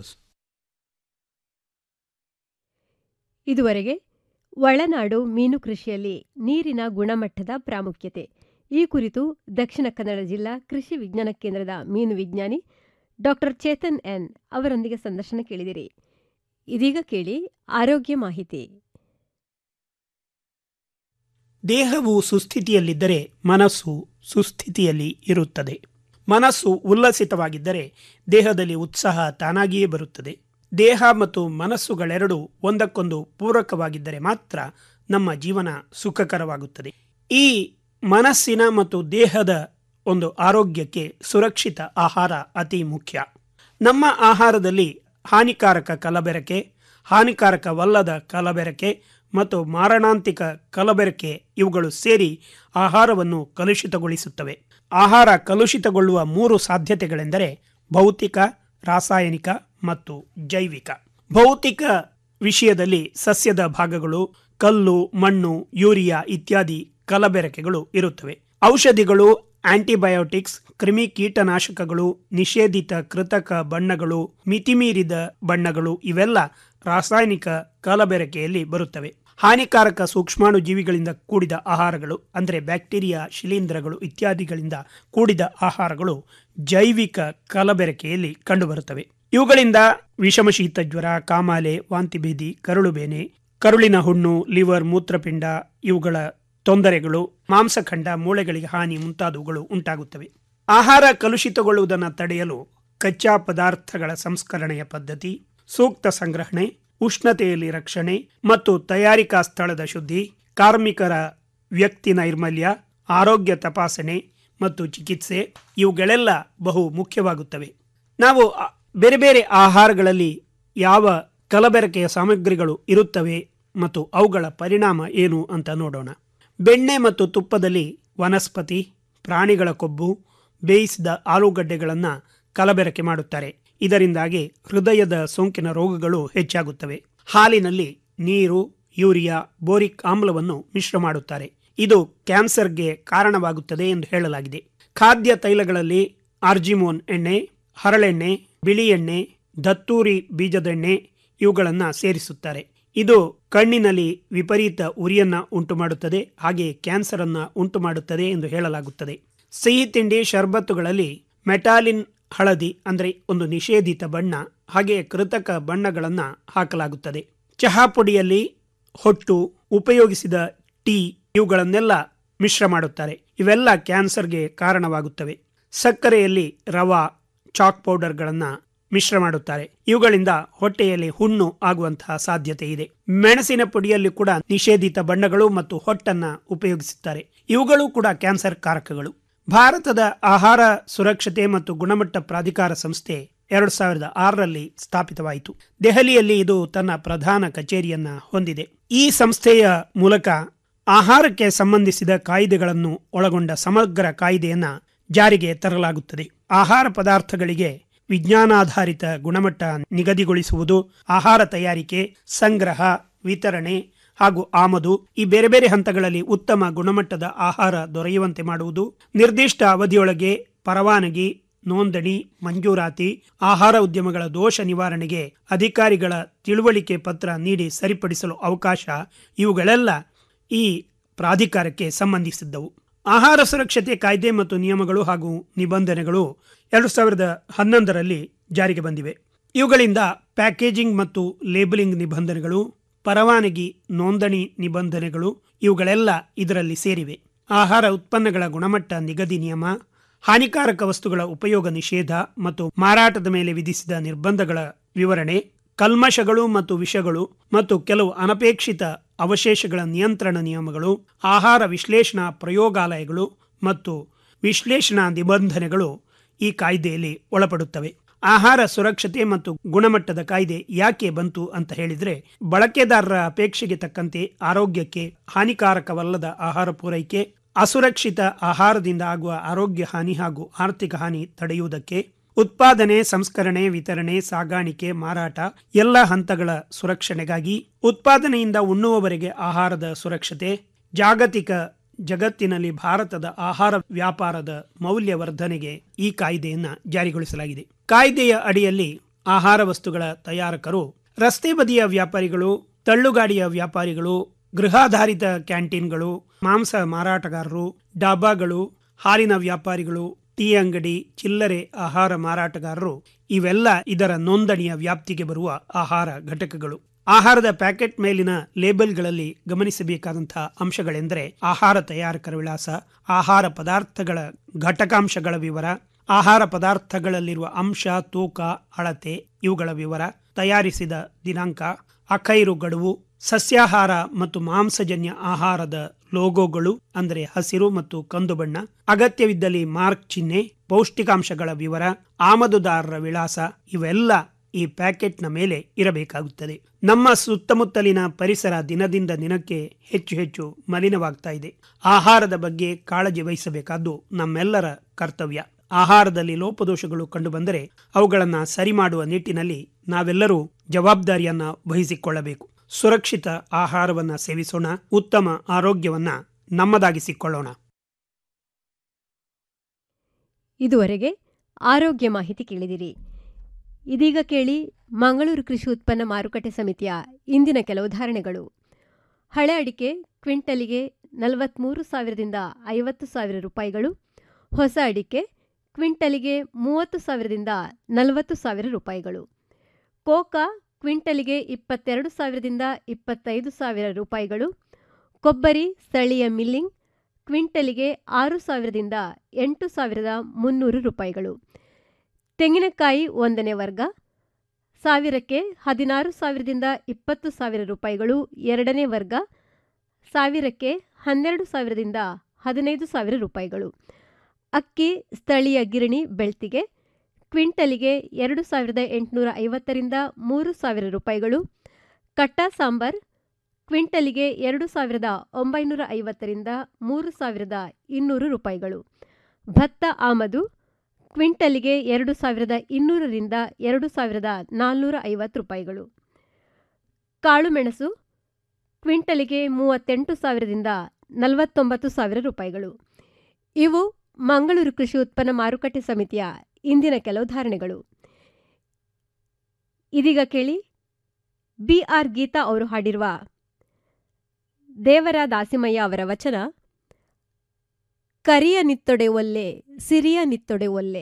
ಇದುವರೆಗೆ ಒಳನಾಡು ಮೀನು ಕೃಷಿಯಲ್ಲಿ ನೀರಿನ ಗುಣಮಟ್ಟದ ಪ್ರಾಮುಖ್ಯತೆ ಈ ಕುರಿತು ದಕ್ಷಿಣ ಕನ್ನಡ ಜಿಲ್ಲಾ ಕೃಷಿ ವಿಜ್ಞಾನ ಕೇಂದ್ರದ ಮೀನು ವಿಜ್ಞಾನಿ ಡಾಕ್ಟರ್ ಚೇತನ್ ಎನ್ ಅವರೊಂದಿಗೆ ಸಂದರ್ಶನ ಕೇಳಿದಿರಿ ಇದೀಗ ಕೇಳಿ ಆರೋಗ್ಯ ಮಾಹಿತಿ ದೇಹವು ಸುಸ್ಥಿತಿಯಲ್ಲಿದ್ದರೆ ಮನಸ್ಸು ಸುಸ್ಥಿತಿಯಲ್ಲಿ ಇರುತ್ತದೆ ಮನಸ್ಸು ಉಲ್ಲಸಿತವಾಗಿದ್ದರೆ ದೇಹದಲ್ಲಿ ಉತ್ಸಾಹ ತಾನಾಗಿಯೇ ಬರುತ್ತದೆ ದೇಹ ಮತ್ತು ಮನಸ್ಸುಗಳೆರಡೂ ಒಂದಕ್ಕೊಂದು ಪೂರಕವಾಗಿದ್ದರೆ ಮಾತ್ರ ನಮ್ಮ ಜೀವನ ಸುಖಕರವಾಗುತ್ತದೆ ಈ ಮನಸ್ಸಿನ ಮತ್ತು ದೇಹದ ಒಂದು ಆರೋಗ್ಯಕ್ಕೆ ಸುರಕ್ಷಿತ ಆಹಾರ ಅತಿ ಮುಖ್ಯ ನಮ್ಮ ಆಹಾರದಲ್ಲಿ ಹಾನಿಕಾರಕ ಕಲಬೆರಕೆ ಹಾನಿಕಾರಕವಲ್ಲದ ಕಲಬೆರಕೆ ಮತ್ತು ಮಾರಣಾಂತಿಕ ಕಲಬೆರಕೆ ಇವುಗಳು ಸೇರಿ ಆಹಾರವನ್ನು ಕಲುಷಿತಗೊಳಿಸುತ್ತವೆ ಆಹಾರ ಕಲುಷಿತಗೊಳ್ಳುವ ಮೂರು ಸಾಧ್ಯತೆಗಳೆಂದರೆ ಭೌತಿಕ ರಾಸಾಯನಿಕ ಮತ್ತು ಜೈವಿಕ ಭೌತಿಕ ವಿಷಯದಲ್ಲಿ ಸಸ್ಯದ ಭಾಗಗಳು ಕಲ್ಲು ಮಣ್ಣು ಯೂರಿಯಾ ಇತ್ಯಾದಿ ಕಲಬೆರಕೆಗಳು ಇರುತ್ತವೆ ಔಷಧಿಗಳು ಆಂಟಿಬಯೋಟಿಕ್ಸ್ ಕ್ರಿಮಿ ಕೀಟನಾಶಕಗಳು ನಿಷೇಧಿತ ಕೃತಕ ಬಣ್ಣಗಳು ಮಿತಿಮೀರಿದ ಬಣ್ಣಗಳು ಇವೆಲ್ಲ ರಾಸಾಯನಿಕ ಕಲಬೆರಕೆಯಲ್ಲಿ ಬರುತ್ತವೆ ಹಾನಿಕಾರಕ ಸೂಕ್ಷ್ಮಾಣು ಜೀವಿಗಳಿಂದ ಕೂಡಿದ ಆಹಾರಗಳು ಅಂದರೆ ಬ್ಯಾಕ್ಟೀರಿಯಾ ಶಿಲೀಂಧ್ರಗಳು ಇತ್ಯಾದಿಗಳಿಂದ ಕೂಡಿದ ಆಹಾರಗಳು ಜೈವಿಕ ಕಲಬೆರಕೆಯಲ್ಲಿ ಕಂಡುಬರುತ್ತವೆ ಇವುಗಳಿಂದ ವಿಷಮಶೀತ ಜ್ವರ ಕಾಮಾಲೆ ವಾಂತಿಭೇದಿ ಕರುಳುಬೇನೆ ಕರುಳಿನ ಹುಣ್ಣು ಲಿವರ್ ಮೂತ್ರಪಿಂಡ ಇವುಗಳ ತೊಂದರೆಗಳು ಮಾಂಸಖಂಡ ಮೂಳೆಗಳಿಗೆ ಹಾನಿ ಮುಂತಾದವುಗಳು ಉಂಟಾಗುತ್ತವೆ ಆಹಾರ ಕಲುಷಿತಗೊಳ್ಳುವುದನ್ನು ತಡೆಯಲು ಕಚ್ಚಾ ಪದಾರ್ಥಗಳ ಸಂಸ್ಕರಣೆಯ ಪದ್ಧತಿ ಸೂಕ್ತ ಸಂಗ್ರಹಣೆ ಉಷ್ಣತೆಯಲ್ಲಿ ರಕ್ಷಣೆ ಮತ್ತು ತಯಾರಿಕಾ ಸ್ಥಳದ ಶುದ್ಧಿ ಕಾರ್ಮಿಕರ ವ್ಯಕ್ತಿ ನೈರ್ಮಲ್ಯ ಆರೋಗ್ಯ ತಪಾಸಣೆ ಮತ್ತು ಚಿಕಿತ್ಸೆ ಇವುಗಳೆಲ್ಲ ಬಹು ಮುಖ್ಯವಾಗುತ್ತವೆ ನಾವು ಆ- ಬೇರೆ ಬೇರೆ ಆಹಾರಗಳಲ್ಲಿ ಯಾವ ಕಲಬೆರಕೆಯ ಸಾಮಗ್ರಿಗಳು ಇರುತ್ತವೆ ಮತ್ತು ಅವುಗಳ ಪರಿಣಾಮ ಏನು ಅಂತ ನೋಡೋಣ ಬೆಣ್ಣೆ ಮತ್ತು ತುಪ್ಪದಲ್ಲಿ ವನಸ್ಪತಿ ಪ್ರಾಣಿಗಳ ಕೊಬ್ಬು ಬೇಯಿಸಿದ ಆಲೂಗಡ್ಡೆಗಳನ್ನು ಕಲಬೆರಕೆ ಮಾಡುತ್ತಾರೆ ಇದರಿಂದಾಗಿ ಹೃದಯದ ಸೋಂಕಿನ ರೋಗಗಳು ಹೆಚ್ಚಾಗುತ್ತವೆ ಹಾಲಿನಲ್ಲಿ ನೀರು ಯೂರಿಯಾ ಬೋರಿಕ್ ಆಮ್ಲವನ್ನು ಮಿಶ್ರ ಮಾಡುತ್ತಾರೆ ಇದು ಕ್ಯಾನ್ಸರ್ಗೆ ಕಾರಣವಾಗುತ್ತದೆ ಎಂದು ಹೇಳಲಾಗಿದೆ ಖಾದ್ಯ ತೈಲಗಳಲ್ಲಿ ಆರ್ಜಿಮೋನ್ ಎಣ್ಣೆ ಹರಳೆಣ್ಣೆ ಬಿಳಿ ಎಣ್ಣೆ ದತ್ತೂರಿ ಬೀಜದೆಣ್ಣೆ ಇವುಗಳನ್ನು ಸೇರಿಸುತ್ತಾರೆ ಇದು ಕಣ್ಣಿನಲ್ಲಿ ವಿಪರೀತ ಉರಿಯನ್ನ ಉಂಟು ಮಾಡುತ್ತದೆ ಹಾಗೆ ಕ್ಯಾನ್ಸರ್ ಅನ್ನ ಉಂಟು ಮಾಡುತ್ತದೆ ಎಂದು ಹೇಳಲಾಗುತ್ತದೆ ಸಿಹಿ ತಿಂಡಿ ಶರ್ಬತ್ತುಗಳಲ್ಲಿ ಮೆಟಾಲಿನ್ ಹಳದಿ ಅಂದರೆ ಒಂದು ನಿಷೇಧಿತ ಬಣ್ಣ ಹಾಗೆ ಕೃತಕ ಬಣ್ಣಗಳನ್ನ ಹಾಕಲಾಗುತ್ತದೆ ಚಹಾ ಪುಡಿಯಲ್ಲಿ ಹೊಟ್ಟು ಉಪಯೋಗಿಸಿದ ಟೀ ಇವುಗಳನ್ನೆಲ್ಲ ಮಿಶ್ರ ಮಾಡುತ್ತಾರೆ ಇವೆಲ್ಲ ಕ್ಯಾನ್ಸರ್ಗೆ ಕಾರಣವಾಗುತ್ತವೆ ಸಕ್ಕರೆಯಲ್ಲಿ ರವಾ ಚಾಕ್ ಪೌಡರ್ಗಳನ್ನು ಮಿಶ್ರ ಮಾಡುತ್ತಾರೆ ಇವುಗಳಿಂದ ಹೊಟ್ಟೆಯಲ್ಲಿ ಹುಣ್ಣು ಆಗುವಂತಹ ಸಾಧ್ಯತೆ ಇದೆ ಮೆಣಸಿನ ಪುಡಿಯಲ್ಲಿ ಕೂಡ ನಿಷೇಧಿತ ಬಣ್ಣಗಳು ಮತ್ತು ಹೊಟ್ಟನ್ನ ಉಪಯೋಗಿಸುತ್ತಾರೆ ಇವುಗಳು ಕೂಡ ಕ್ಯಾನ್ಸರ್ ಕಾರಕಗಳು ಭಾರತದ ಆಹಾರ ಸುರಕ್ಷತೆ ಮತ್ತು ಗುಣಮಟ್ಟ ಪ್ರಾಧಿಕಾರ ಸಂಸ್ಥೆ ಎರಡು ಸಾವಿರದ ಆರರಲ್ಲಿ ಸ್ಥಾಪಿತವಾಯಿತು ದೆಹಲಿಯಲ್ಲಿ ಇದು ತನ್ನ ಪ್ರಧಾನ ಕಚೇರಿಯನ್ನ ಹೊಂದಿದೆ ಈ ಸಂಸ್ಥೆಯ ಮೂಲಕ ಆಹಾರಕ್ಕೆ ಸಂಬಂಧಿಸಿದ ಕಾಯ್ದೆಗಳನ್ನು ಒಳಗೊಂಡ ಸಮಗ್ರ ಕಾಯ್ದೆಯನ್ನ ಜಾರಿಗೆ ತರಲಾಗುತ್ತದೆ ಆಹಾರ ಪದಾರ್ಥಗಳಿಗೆ ವಿಜ್ಞಾನಾಧಾರಿತ ಗುಣಮಟ್ಟ ನಿಗದಿಗೊಳಿಸುವುದು ಆಹಾರ ತಯಾರಿಕೆ ಸಂಗ್ರಹ ವಿತರಣೆ ಹಾಗೂ ಆಮದು ಈ ಬೇರೆ ಬೇರೆ ಹಂತಗಳಲ್ಲಿ ಉತ್ತಮ ಗುಣಮಟ್ಟದ ಆಹಾರ ದೊರೆಯುವಂತೆ ಮಾಡುವುದು ನಿರ್ದಿಷ್ಟ ಅವಧಿಯೊಳಗೆ ಪರವಾನಗಿ ನೋಂದಣಿ ಮಂಜೂರಾತಿ ಆಹಾರ ಉದ್ಯಮಗಳ ದೋಷ ನಿವಾರಣೆಗೆ ಅಧಿಕಾರಿಗಳ ತಿಳುವಳಿಕೆ ಪತ್ರ ನೀಡಿ ಸರಿಪಡಿಸಲು ಅವಕಾಶ ಇವುಗಳೆಲ್ಲ ಈ ಪ್ರಾಧಿಕಾರಕ್ಕೆ ಸಂಬಂಧಿಸಿದ್ದವು ಆಹಾರ ಸುರಕ್ಷತೆ ಕಾಯ್ದೆ ಮತ್ತು ನಿಯಮಗಳು ಹಾಗೂ ನಿಬಂಧನೆಗಳು ಎರಡು ಸಾವಿರದ ಹನ್ನೊಂದರಲ್ಲಿ ಜಾರಿಗೆ ಬಂದಿವೆ ಇವುಗಳಿಂದ ಪ್ಯಾಕೇಜಿಂಗ್ ಮತ್ತು ಲೇಬಲಿಂಗ್ ನಿಬಂಧನೆಗಳು ಪರವಾನಗಿ ನೋಂದಣಿ ನಿಬಂಧನೆಗಳು ಇವುಗಳೆಲ್ಲ ಇದರಲ್ಲಿ ಸೇರಿವೆ ಆಹಾರ ಉತ್ಪನ್ನಗಳ ಗುಣಮಟ್ಟ ನಿಗದಿ ನಿಯಮ ಹಾನಿಕಾರಕ ವಸ್ತುಗಳ ಉಪಯೋಗ ನಿಷೇಧ ಮತ್ತು ಮಾರಾಟದ ಮೇಲೆ ವಿಧಿಸಿದ ನಿರ್ಬಂಧಗಳ ವಿವರಣೆ ಕಲ್ಮಶಗಳು ಮತ್ತು ವಿಷಗಳು ಮತ್ತು ಕೆಲವು ಅನಪೇಕ್ಷಿತ ಅವಶೇಷಗಳ ನಿಯಂತ್ರಣ ನಿಯಮಗಳು ಆಹಾರ ವಿಶ್ಲೇಷಣಾ ಪ್ರಯೋಗಾಲಯಗಳು ಮತ್ತು ವಿಶ್ಲೇಷಣಾ ನಿಬಂಧನೆಗಳು ಈ ಕಾಯ್ದೆಯಲ್ಲಿ ಒಳಪಡುತ್ತವೆ ಆಹಾರ ಸುರಕ್ಷತೆ ಮತ್ತು ಗುಣಮಟ್ಟದ ಕಾಯ್ದೆ ಯಾಕೆ ಬಂತು ಅಂತ ಹೇಳಿದ್ರೆ ಬಳಕೆದಾರರ ಅಪೇಕ್ಷೆಗೆ ತಕ್ಕಂತೆ ಆರೋಗ್ಯಕ್ಕೆ ಹಾನಿಕಾರಕವಲ್ಲದ ಆಹಾರ ಪೂರೈಕೆ ಅಸುರಕ್ಷಿತ ಆಹಾರದಿಂದ ಆಗುವ ಆರೋಗ್ಯ ಹಾನಿ ಹಾಗೂ ಆರ್ಥಿಕ ಹಾನಿ ತಡೆಯುವುದಕ್ಕೆ ಉತ್ಪಾದನೆ ಸಂಸ್ಕರಣೆ ವಿತರಣೆ ಸಾಗಾಣಿಕೆ ಮಾರಾಟ ಎಲ್ಲ ಹಂತಗಳ ಸುರಕ್ಷಣೆಗಾಗಿ ಉತ್ಪಾದನೆಯಿಂದ ಉಣ್ಣುವವರೆಗೆ ಆಹಾರದ ಸುರಕ್ಷತೆ ಜಾಗತಿಕ ಜಗತ್ತಿನಲ್ಲಿ ಭಾರತದ ಆಹಾರ ವ್ಯಾಪಾರದ ಮೌಲ್ಯವರ್ಧನೆಗೆ ಈ ಕಾಯ್ದೆಯನ್ನ ಜಾರಿಗೊಳಿಸಲಾಗಿದೆ ಕಾಯ್ದೆಯ ಅಡಿಯಲ್ಲಿ ಆಹಾರ ವಸ್ತುಗಳ ತಯಾರಕರು ರಸ್ತೆ ಬದಿಯ ವ್ಯಾಪಾರಿಗಳು ತಳ್ಳುಗಾಡಿಯ ವ್ಯಾಪಾರಿಗಳು ಗೃಹಾಧಾರಿತ ಕ್ಯಾಂಟೀನ್ಗಳು ಮಾಂಸ ಮಾರಾಟಗಾರರು ಡಾಬಾಗಳು ಹಾಲಿನ ವ್ಯಾಪಾರಿಗಳು ಟೀ ಅಂಗಡಿ ಚಿಲ್ಲರೆ ಆಹಾರ ಮಾರಾಟಗಾರರು ಇವೆಲ್ಲ ಇದರ ನೋಂದಣಿಯ ವ್ಯಾಪ್ತಿಗೆ ಬರುವ ಆಹಾರ ಘಟಕಗಳು ಆಹಾರದ ಪ್ಯಾಕೆಟ್ ಮೇಲಿನ ಲೇಬಲ್ಗಳಲ್ಲಿ ಗಮನಿಸಬೇಕಾದಂತಹ ಅಂಶಗಳೆಂದರೆ ಆಹಾರ ತಯಾರಕರ ವಿಳಾಸ ಆಹಾರ ಪದಾರ್ಥಗಳ ಘಟಕಾಂಶಗಳ ವಿವರ ಆಹಾರ ಪದಾರ್ಥಗಳಲ್ಲಿರುವ ಅಂಶ ತೂಕ ಅಳತೆ ಇವುಗಳ ವಿವರ ತಯಾರಿಸಿದ ದಿನಾಂಕ ಅಖೈರು ಗಡುವು ಸಸ್ಯಾಹಾರ ಮತ್ತು ಮಾಂಸಜನ್ಯ ಆಹಾರದ ಲೋಗೋಗಳು ಅಂದರೆ ಹಸಿರು ಮತ್ತು ಕಂದು ಬಣ್ಣ ಅಗತ್ಯವಿದ್ದಲ್ಲಿ ಮಾರ್ಕ್ ಚಿಹ್ನೆ ಪೌಷ್ಟಿಕಾಂಶಗಳ ವಿವರ ಆಮದುದಾರರ ವಿಳಾಸ ಇವೆಲ್ಲ ಈ ಪ್ಯಾಕೆಟ್ನ ಮೇಲೆ ಇರಬೇಕಾಗುತ್ತದೆ ನಮ್ಮ ಸುತ್ತಮುತ್ತಲಿನ ಪರಿಸರ ದಿನದಿಂದ ದಿನಕ್ಕೆ ಹೆಚ್ಚು ಹೆಚ್ಚು ಮಲಿನವಾಗ್ತಾ ಇದೆ ಆಹಾರದ ಬಗ್ಗೆ ಕಾಳಜಿ ವಹಿಸಬೇಕಾದ್ದು ನಮ್ಮೆಲ್ಲರ ಕರ್ತವ್ಯ ಆಹಾರದಲ್ಲಿ ಲೋಪದೋಷಗಳು ಕಂಡುಬಂದರೆ ಅವುಗಳನ್ನು ಸರಿ ಮಾಡುವ ನಿಟ್ಟಿನಲ್ಲಿ ನಾವೆಲ್ಲರೂ ಜವಾಬ್ದಾರಿಯನ್ನ ವಹಿಸಿಕೊಳ್ಳಬೇಕು ಸುರಕ್ಷಿತ ಆಹಾರವನ್ನ ಸೇವಿಸೋಣ ಉತ್ತಮ ಆರೋಗ್ಯವನ್ನ ನಮ್ಮದಾಗಿಸಿಕೊಳ್ಳೋಣ ಇದುವರೆಗೆ ಆರೋಗ್ಯ ಮಾಹಿತಿ ಕೇಳಿದಿರಿ ಇದೀಗ ಕೇಳಿ ಮಂಗಳೂರು ಕೃಷಿ ಉತ್ಪನ್ನ ಮಾರುಕಟ್ಟೆ ಸಮಿತಿಯ ಇಂದಿನ ಕೆಲವು ಧಾರಣೆಗಳು ಹಳೆ ಅಡಿಕೆ ಕ್ವಿಂಟಲಿಗೆ ನಲವತ್ತ್ಮೂರು ಸಾವಿರದಿಂದ ಐವತ್ತು ಸಾವಿರ ರೂಪಾಯಿಗಳು ಹೊಸ ಅಡಿಕೆ ಕ್ವಿಂಟಲಿಗೆ ಮೂವತ್ತು ಸಾವಿರದಿಂದ ನಲವತ್ತು ಸಾವಿರ ರೂಪಾಯಿಗಳು ಕೋಕಾ ಕ್ವಿಂಟಲಿಗೆ ಇಪ್ಪತ್ತೆರಡು ಸಾವಿರದಿಂದ ಇಪ್ಪತ್ತೈದು ಸಾವಿರ ರೂಪಾಯಿಗಳು ಕೊಬ್ಬರಿ ಸ್ಥಳೀಯ ಮಿಲ್ಲಿಂಗ್ ಕ್ವಿಂಟಲಿಗೆ ಆರು ಸಾವಿರದಿಂದ ಎಂಟು ಸಾವಿರದ ಮುನ್ನೂರು ರೂಪಾಯಿಗಳು ತೆಂಗಿನಕಾಯಿ ಒಂದನೇ ವರ್ಗ ಸಾವಿರಕ್ಕೆ ಹದಿನಾರು ಸಾವಿರದಿಂದ ಇಪ್ಪತ್ತು ಸಾವಿರ ರೂಪಾಯಿಗಳು ಎರಡನೇ ವರ್ಗ ಸಾವಿರಕ್ಕೆ ಹನ್ನೆರಡು ಸಾವಿರದಿಂದ ಹದಿನೈದು ಸಾವಿರ ರೂಪಾಯಿಗಳು ಅಕ್ಕಿ ಸ್ಥಳೀಯ ಗಿರಣಿ ಬೆಳ್ತಿಗೆ ಕ್ವಿಂಟಲಿಗೆ ಎರಡು ಸಾವಿರದ ಎಂಟುನೂರ ಐವತ್ತರಿಂದ ಮೂರು ಸಾವಿರ ರೂಪಾಯಿಗಳು ಕಟ್ಟ ಸಾಂಬಾರ್ ಕ್ವಿಂಟಲಿಗೆ ಎರಡು ಸಾವಿರದ ಒಂಬೈನೂರ ಐವತ್ತರಿಂದ ಮೂರು ಸಾವಿರದ ಇನ್ನೂರು ರೂಪಾಯಿಗಳು ಭತ್ತ ಆಮದು ಕ್ವಿಂಟಲಿಗೆ ಎರಡು ಸಾವಿರದ ಇನ್ನೂರರಿಂದ ಎರಡು ಸಾವಿರದ ನಾಲ್ನೂರ ಐವತ್ತು ರೂಪಾಯಿಗಳು ಕಾಳುಮೆಣಸು ಕ್ವಿಂಟಲಿಗೆ ಮೂವತ್ತೆಂಟು ಸಾವಿರದಿಂದ ನಲವತ್ತೊಂಬತ್ತು ಸಾವಿರ ರೂಪಾಯಿಗಳು ಇವು ಮಂಗಳೂರು ಕೃಷಿ ಉತ್ಪನ್ನ ಮಾರುಕಟ್ಟೆ ಸಮಿತಿಯ ಇಂದಿನ ಕೆಲವು ಧಾರಣೆಗಳು ಇದೀಗ ಕೇಳಿ ಬಿ ಆರ್ ಗೀತಾ ಅವರು ಹಾಡಿರುವ ದೇವರ ದಾಸಿಮಯ್ಯ ಅವರ ವಚನ ಕರಿಯ ನಿತ್ತೊಡೆ ಒಲ್ಲೆ ಸಿರಿಯ ನಿತ್ತೊಡೆ ಒಲ್ಲೆ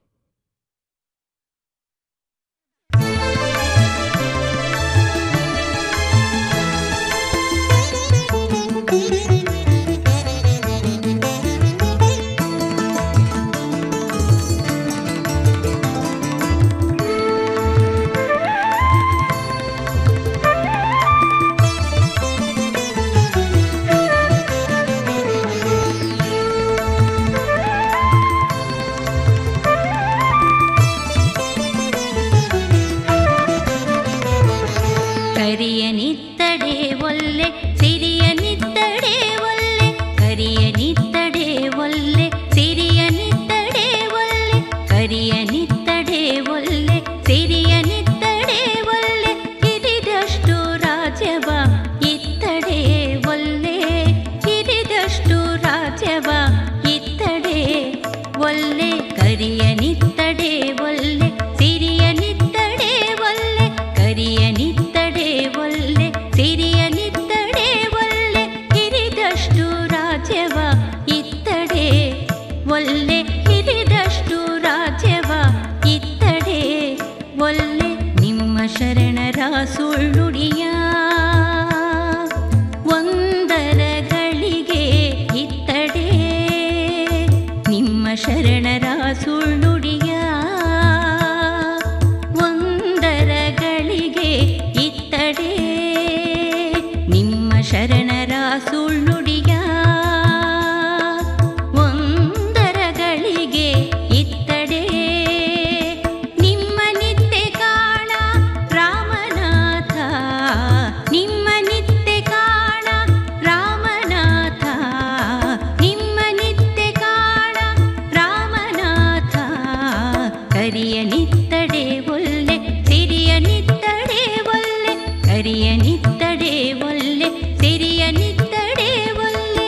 ಕರಿಯ ನಿತ್ತಡೆ ಒಲ್ಲೆ ಸಿರಿಯ ನಿತ್ತಡೆ ಒಲ್ಲೆ ಕರಿಯ ನಿತ್ತಡೆ ಒಲ್ಲೆ ಸಿರಿಯ ನಿತ್ತಡೆ ಒಲ್ಲೆ ಕರಿಯ ನಿತ್ತಡೆ ಒಲ್ಲೆ ಸಿರಿಯ ನಿತ್ತಡೆ ಒಲ್ಲೆ ಹಿರಿದಷ್ಟು ರಾಜ್ಯವ ಇತ್ತಡೆ ಒಲ್ಲೆ ಹಿರಿದಷ್ಟು ರಾಜ್ಯವ ಇತ್ತಡೆ ಒಲ್ಲೆ ಕರಿಯ ನಿತ್ತಡೆ ಒಲ್ಲೆ ಸಿರಿಯ ನಿತ್ತಡೆ ಒಲ್ಲೆ ಕರಿಯ ನಿತ್ತಡೆ ಒಲ್ಲೆ ಸಿರಿಯ ನಿತ್ತಡೆ ಒಲ್ಲೆ ಹಿರಿದಷ್ಟು ರಾಜ್ಯವ ಇತ್ತಡೆ ಒಲ್ಲೆ ಹಿರಿದಷ್ಟು ರಾಜ್ಯವ ಇತ್ತಡೆ ಒಲ್ಲೆ ನಿಮ್ಮ ಶರಣರ ಸುಳ್ಳುಡಿಯ ಒಂದರ ಗಳಿಗೆ ಇತ್ತಡೆ ನಿಮ್ಮ ಶರಣರ ಸುಳ್ಳುಡಿಯ ಒಂದರ ಗಳಿಗೆ ಇತ್ತಡೆ ನಿಮ್ಮ ಶರಣರ ಸುಳ್ಳುಡಿಯ ಒಂದರ ಗಳಿಗೆ ಇತ್ತಡೆ ನಿಮ್ಮ ನಿತ್ಯ ಕಾಣ ರಾಮನಾಥ ನಿಮ್ಮ ನಿತ್ಯ ಕಾಣ ರಾಮನಾಥ ನಿಮ್ಮ ನಿತ್ಯ ಕಾಣ ರಾಮನಾಥ ಕರಿಯ ನಿತ್ತಡೆ ಒಲ್ಲೆ ಸಿರಿಯ ನಿತ್ತಡೆ ಒಲ್ಲೆ ಕರಿಯ ನಿತ್ತಡೆ ಒಲ್ಲೆ ಸಿರಿಯ ನಿತ್ತಡೆ ಒಲ್ಲೆ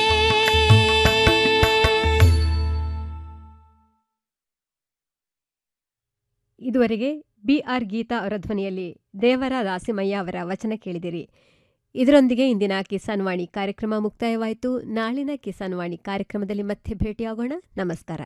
ಇದುವರೆಗೆ ಬಿ ಆರ್ ಗೀತಾ ಅವರ ಧ್ವನಿಯಲ್ಲಿ ದೇವರ ದಾಸಿಮಯ್ಯ ಅವರ ವಚನ ಕೇಳಿದಿರಿ ಇದರೊಂದಿಗೆ ಇಂದಿನ ಕಿಸಾನ್ ವಾಣಿ ಕಾರ್ಯಕ್ರಮ ಮುಕ್ತಾಯವಾಯಿತು ನಾಳಿನ ಕಿಸಾನ್ ವಾಣಿ ಕಾರ್ಯಕ್ರಮದಲ್ಲಿ ಮತ್ತೆ ಭೇಟಿಯಾಗೋಣ ನಮಸ್ಕಾರ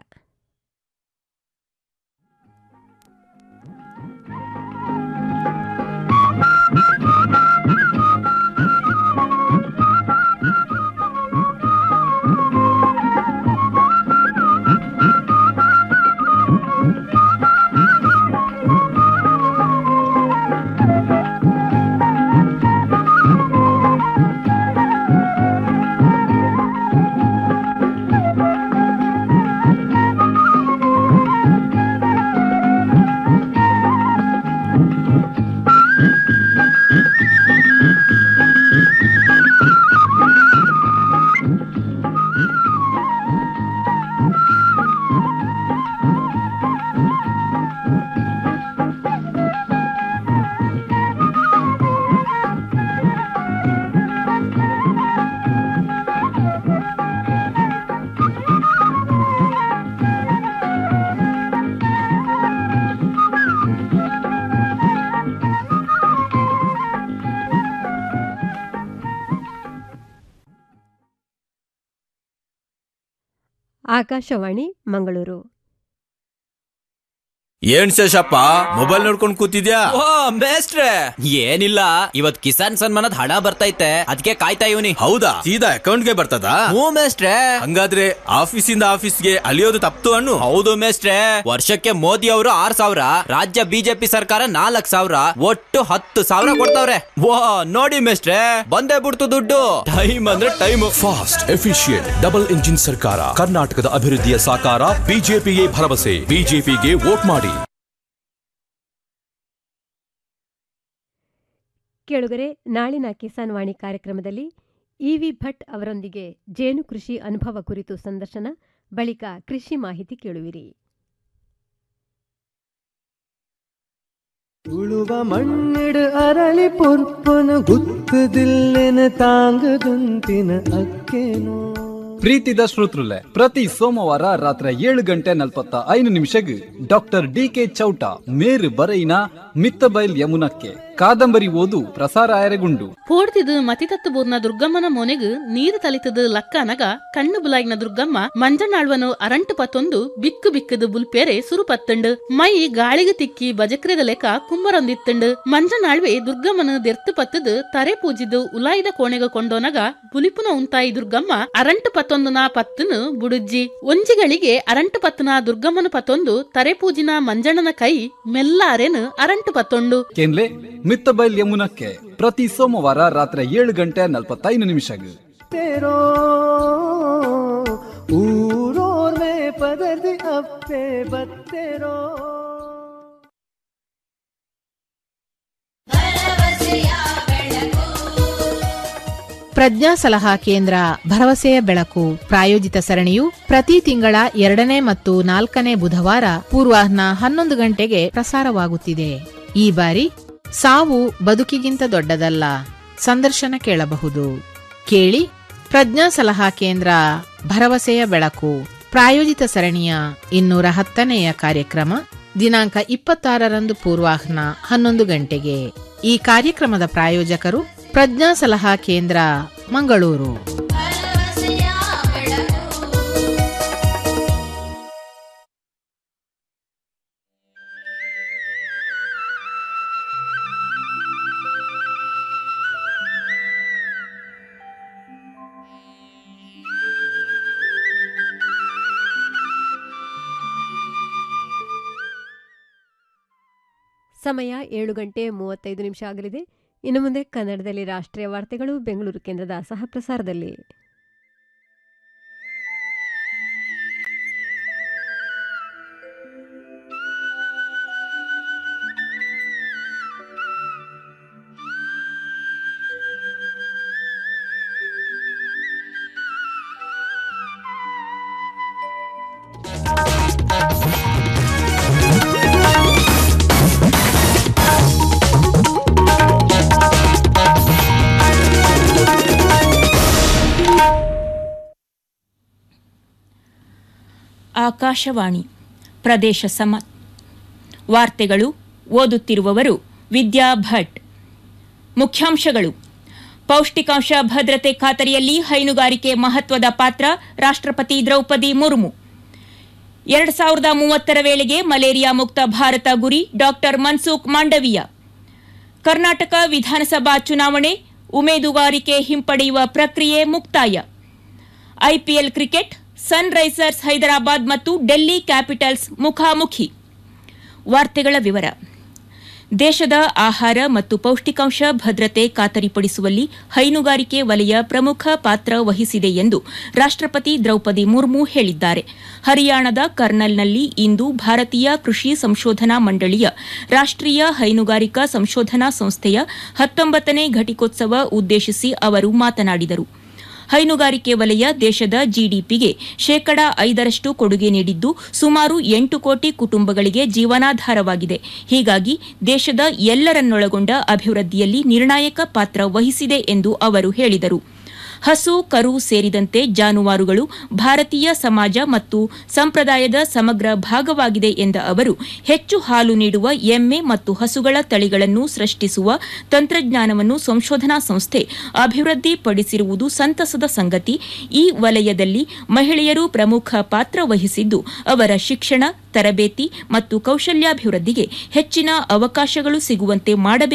ಆಕಾಶವಾಣಿ ಮಂಗಳೂರು ಏನ್ ಶೇಷಪ್ಪ ಮೊಬೈಲ್ ನೋಡ್ಕೊಂಡ್ ಕೂತಿದ್ಯಾ ಓ ಮೇಸ್ಟ್ರೆ ಏನಿಲ್ಲ ಇವತ್ ಕಿಸಾನ್ ಸನ್ಮಾನದ ಹಣ ಬರ್ತೈತೆ ಅದಕ್ಕೆ ಕಾಯ್ತಾ ಇವನಿ ಹೌದಾ ಸೀದಾ ಅಕೌಂಟ್ಗೆ ಬರ್ತದಾ ಹ್ಞೂ ಮೇಸ್ಟ್ರೆ ಹಂಗಾದ್ರೆ ಆಫೀಸಿಂದ ಆಫೀಸ್ಗೆ ಅಲಿಯೋದು ತಪ್ತು ಅನ್ನು ಹೌದು ಮೇಸ್ಟ್ರೆ ವರ್ಷಕ್ಕೆ ಮೋದಿ ಅವರು ಆರ್ ಸಾವಿರ ರಾಜ್ಯ ಬಿಜೆಪಿ ಸರ್ಕಾರ ನಾಲ್ಕ್ ಸಾವಿರ ಒಟ್ಟು ಹತ್ತು ಸಾವಿರ ಕೊಡ್ತಾವ್ರೆ ವಾ ನೋಡಿ ಮೇಸ್ಟ್ರೆ ಬಂದೇ ಬಿಡ್ತು ದುಡ್ಡು ಟೈಮ್ ಅಂದ್ರೆ time fast efficient double engine ಸರ್ಕಾರ ಕರ್ನಾಟಕದ ಅಭಿವೃದ್ಧಿಯ ಸಾಕಾರ ಬಿಜೆಪಿಗೆ ಭರವಸೆ ಬಿಜೆಪಿಗೆ ವೋಟ್ ಮಾಡಿ ಕೇಳುಗರೆ ನಾಳಿನ ಕಿಸಾನ್ ವಾಣಿ ಕಾರ್ಯಕ್ರಮದಲ್ಲಿ ಇವಿ ಭಟ್ ಅವರೊಂದಿಗೆ ಜೇನು ಕೃಷಿ ಅನುಭವ ಕುರಿತು ಸಂದರ್ಶನ ಬಳಿಕ ಕೃಷಿ ಮಾಹಿತಿ ಕೇಳುವಿರಿ ഉളുവ മണ്ണിട് അരളി പൊറുപ്പന് ഗുത്തുതില്ലെന്ന് താങ്കുതുന്തിന് അക്കേനോ ಪ್ರೀತಿದ ಶ್ರೋತೃಲೆ ಪ್ರತಿ ಸೋಮವಾರ ರಾತ್ರಿ ಏಳು ಗಂಟೆ ನಲ್ವತ್ತ ಐದು ನಿಮಿಷಗೆ ಡಾಕ್ಟರ್ ಡಿ ಕೆ ಚೌಟ ಮೇರು ಬರೈನ ಮಿತ್ತಬೈಲ್ ಯಮುನಕ್ಕೆ ಕಾದಂಬರಿ ಓದು ಪ್ರಸಾರ ಆಯರೆಗುಂಡು ಪೋಡ್ತಿದ್ ಮತಿತತ್ತು ಬೂರ್ನ ದುರ್ಗಮ್ಮನ ಮೊನೆಗ್ ನೀರು ತಲಿತದ ಲಕ್ಕನಗ ಕಣ್ಣು ಬುಲಾಯಿನ ದುರ್ಗಮ್ಮ ಮಂಜನಾಳ್ವನು ಅರಂಟು ಪತ್ತೊಂದು ಬಿಕ್ಕು ಬಿಕ್ಕದು ಬುಲ್ಪೇರೆ ಸುರು ಪತ್ತಂಡು ಮೈ ಗಾಳಿಗೆ ತಿಕ್ಕಿ ಬಜಕ್ರೆದ ಲೆಕ್ಕ ಕುಂಬರೊಂದಿತ್ತಂಡು ಮಂಜನಾಳ್ವೆ ದುರ್ಗಮ್ಮನ ದೆರ್ತು ಪತ್ತದು ತರೆ ಪೂಜಿದು ಉಲಾಯಿದ ಕೋಣೆಗ ಕೊಂಡೋನಗ ಬುಲಿಪುನ ಉಂತಾಯಿ ದುರ್ಗಮ್ಮ ಅರಂಟು ಪತ್ತೊಂದುನ ಪತ್ತನು ಬುಡುಜ್ಜಿ ಒಂಜಿಗಳಿಗೆ ಅರಂಟು ಪತ್ತನ ದುರ್ಗಮ್ಮನ ಪತ್ತೊಂದು ತರೆ ಪೂಜಿನ ಮಂಜಣ್ಣನ ಕೈ ಮೆಲ್ಲಾರೆನು ಅರಂಟು ಪತ್ತೊಂಡು ಕೇನ್ಲೆ ಮಿತ್ತಬೈಲ್ ಯಮುನಕ್ಕೆ ಪ್ರತಿ ಸೋಮವಾರ ರಾತ್ರಿ ಏಳು ಗಂಟೆ ನಲ್ವತ್ತೈದು ನಿಮಿಷಗೆ तेरो ಊರೋರ್ ಮೇ ಪದರ್ದಿ ಅಪ್ಪೆ ಬತ್ತೆರೋ ಪ್ರಜ್ಞಾ ಸಲಹಾ ಕೇಂದ್ರ ಭರವಸೆಯ ಬೆಳಕು ಪ್ರಾಯೋಜಿತ ಸರಣಿಯು ಪ್ರತಿ ತಿಂಗಳ ಎರಡನೇ ಮತ್ತು ನಾಲ್ಕನೇ ಬುಧವಾರ ಪೂರ್ವಾಹ್ನ ಹನ್ನೊಂದು ಗಂಟೆಗೆ ಪ್ರಸಾರವಾಗುತ್ತಿದೆ ಈ ಬಾರಿ ಸಾವು ಬದುಕಿಗಿಂತ ದೊಡ್ಡದಲ್ಲ ಸಂದರ್ಶನ ಕೇಳಬಹುದು ಕೇಳಿ ಪ್ರಜ್ಞಾ ಸಲಹಾ ಕೇಂದ್ರ ಭರವಸೆಯ ಬೆಳಕು ಪ್ರಾಯೋಜಿತ ಸರಣಿಯ ಇನ್ನೂರ ಹತ್ತನೆಯ ಕಾರ್ಯಕ್ರಮ ದಿನಾಂಕ ಇಪ್ಪತ್ತಾರರಂದು ಪೂರ್ವಾಹ್ನ ಹನ್ನೊಂದು ಗಂಟೆಗೆ ಈ ಕಾರ್ಯಕ್ರಮದ ಪ್ರಾಯೋಜಕರು ಪ್ರಜ್ಞಾ ಸಲಹಾ ಕೇಂದ್ರ ಮಂಗಳೂರು ಸಮಯ ಏಳು ಗಂಟೆ ಮೂವತ್ತೈದು ನಿಮಿಷ ಆಗಲಿದೆ ಇನ್ನು ಮುಂದೆ ಕನ್ನಡದಲ್ಲಿ ರಾಷ್ಟ್ರೀಯ ವಾರ್ತೆಗಳು ಬೆಂಗಳೂರು ಕೇಂದ್ರದ ಸಹ ಪ್ರಸಾರದಲ್ಲಿ ಆಕಾಶವಾಣಿ ಪ್ರದೇಶ ಸಮ ವಾರ್ತೆಗಳು ಓದುತ್ತಿರುವವರು ವಿದ್ಯಾ ಭಟ್ ಮುಖ್ಯಾಂಶಗಳು ಪೌಷ್ಟಿಕಾಂಶ ಭದ್ರತೆ ಖಾತರಿಯಲ್ಲಿ ಹೈನುಗಾರಿಕೆ ಮಹತ್ವದ ಪಾತ್ರ ರಾಷ್ಟ್ರಪತಿ ದ್ರೌಪದಿ ಮುರ್ಮು ಎರಡು ಸಾವಿರದ ಮೂವತ್ತರ ವೇಳೆಗೆ ಮಲೇರಿಯಾ ಮುಕ್ತ ಭಾರತ ಗುರಿ ಡಾಕ್ಟರ್ ಮನ್ಸುಖ್ ಮಾಂಡವಿಯಾ ಕರ್ನಾಟಕ ವಿಧಾನಸಭಾ ಚುನಾವಣೆ ಉಮೇದುವಾರಿಕೆ ಹಿಂಪಡೆಯುವ ಪ್ರಕ್ರಿಯೆ ಮುಕ್ತಾಯ ಐಪಿಎಲ್ ಕ್ರಿಕೆಟ್ ಸನ್ರೈಸರ್ಸ್ ಹೈದರಾಬಾದ್ ಮತ್ತು ಡೆಲ್ಲಿ ಕ್ಯಾಪಿಟಲ್ಸ್ ಮುಖಾಮುಖಿ ವಾರ್ತೆಗಳ ವಿವರ ದೇಶದ ಆಹಾರ ಮತ್ತು ಪೌಷ್ಟಿಕಾಂಶ ಭದ್ರತೆ ಖಾತರಿಪಡಿಸುವಲ್ಲಿ ಹೈನುಗಾರಿಕೆ ವಲಯ ಪ್ರಮುಖ ಪಾತ್ರ ವಹಿಸಿದೆ ಎಂದು ರಾಷ್ಟ್ರಪತಿ ದ್ರೌಪದಿ ಮುರ್ಮು ಹೇಳಿದ್ದಾರೆ ಹರಿಯಾಣದ ಕರ್ನಲ್ನಲ್ಲಿ ಇಂದು ಭಾರತೀಯ ಕೃಷಿ ಸಂಶೋಧನಾ ಮಂಡಳಿಯ ರಾಷ್ಟ್ರೀಯ ಹೈನುಗಾರಿಕಾ ಸಂಶೋಧನಾ ಸಂಸ್ಥೆಯ ಹತ್ತೊಂಬತ್ತನೇ ಘಟಿಕೋತ್ಸವ ಉದ್ದೇಶಿಸಿ ಅವರು ಮಾತನಾಡಿದರು ಹೈನುಗಾರಿಕೆ ವಲಯ ದೇಶದ ಜಿಡಿಪಿಗೆ ಶೇಕಡ ಐದರಷ್ಟು ಕೊಡುಗೆ ನೀಡಿದ್ದು ಸುಮಾರು ಎಂಟು ಕೋಟಿ ಕುಟುಂಬಗಳಿಗೆ ಜೀವನಾಧಾರವಾಗಿದೆ ಹೀಗಾಗಿ ದೇಶದ ಎಲ್ಲರನ್ನೊಳಗೊಂಡ ಅಭಿವೃದ್ಧಿಯಲ್ಲಿ ನಿರ್ಣಾಯಕ ಪಾತ್ರ ವಹಿಸಿದೆ ಎಂದು ಅವರು ಹೇಳಿದರು ಹಸು ಕರು ಸೇರಿದಂತೆ ಜಾನುವಾರುಗಳು ಭಾರತೀಯ ಸಮಾಜ ಮತ್ತು ಸಂಪ್ರದಾಯದ ಸಮಗ್ರ ಭಾಗವಾಗಿದೆ ಎಂದ ಅವರು ಹೆಚ್ಚು ಹಾಲು ನೀಡುವ ಎಮ್ಮೆ ಮತ್ತು ಹಸುಗಳ ತಳಿಗಳನ್ನು ಸೃಷ್ಟಿಸುವ ತಂತ್ರಜ್ಞಾನವನ್ನು ಸಂಶೋಧನಾ ಸಂಸ್ಥೆ ಅಭಿವೃದ್ಧಿಪಡಿಸಿರುವುದು ಸಂತಸದ ಸಂಗತಿ ಈ ವಲಯದಲ್ಲಿ ಮಹಿಳೆಯರು ಪ್ರಮುಖ ಪಾತ್ರ ವಹಿಸಿದ್ದು ಅವರ ಶಿಕ್ಷಣ ತರಬೇತಿ ಮತ್ತು ಕೌಶಲ್ಯಾಭಿವೃದ್ಧಿಗೆ ಹೆಚ್ಚಿನ ಅವಕಾಶಗಳು ಸಿಗುವಂತೆ ಮಾಡಬೇಕು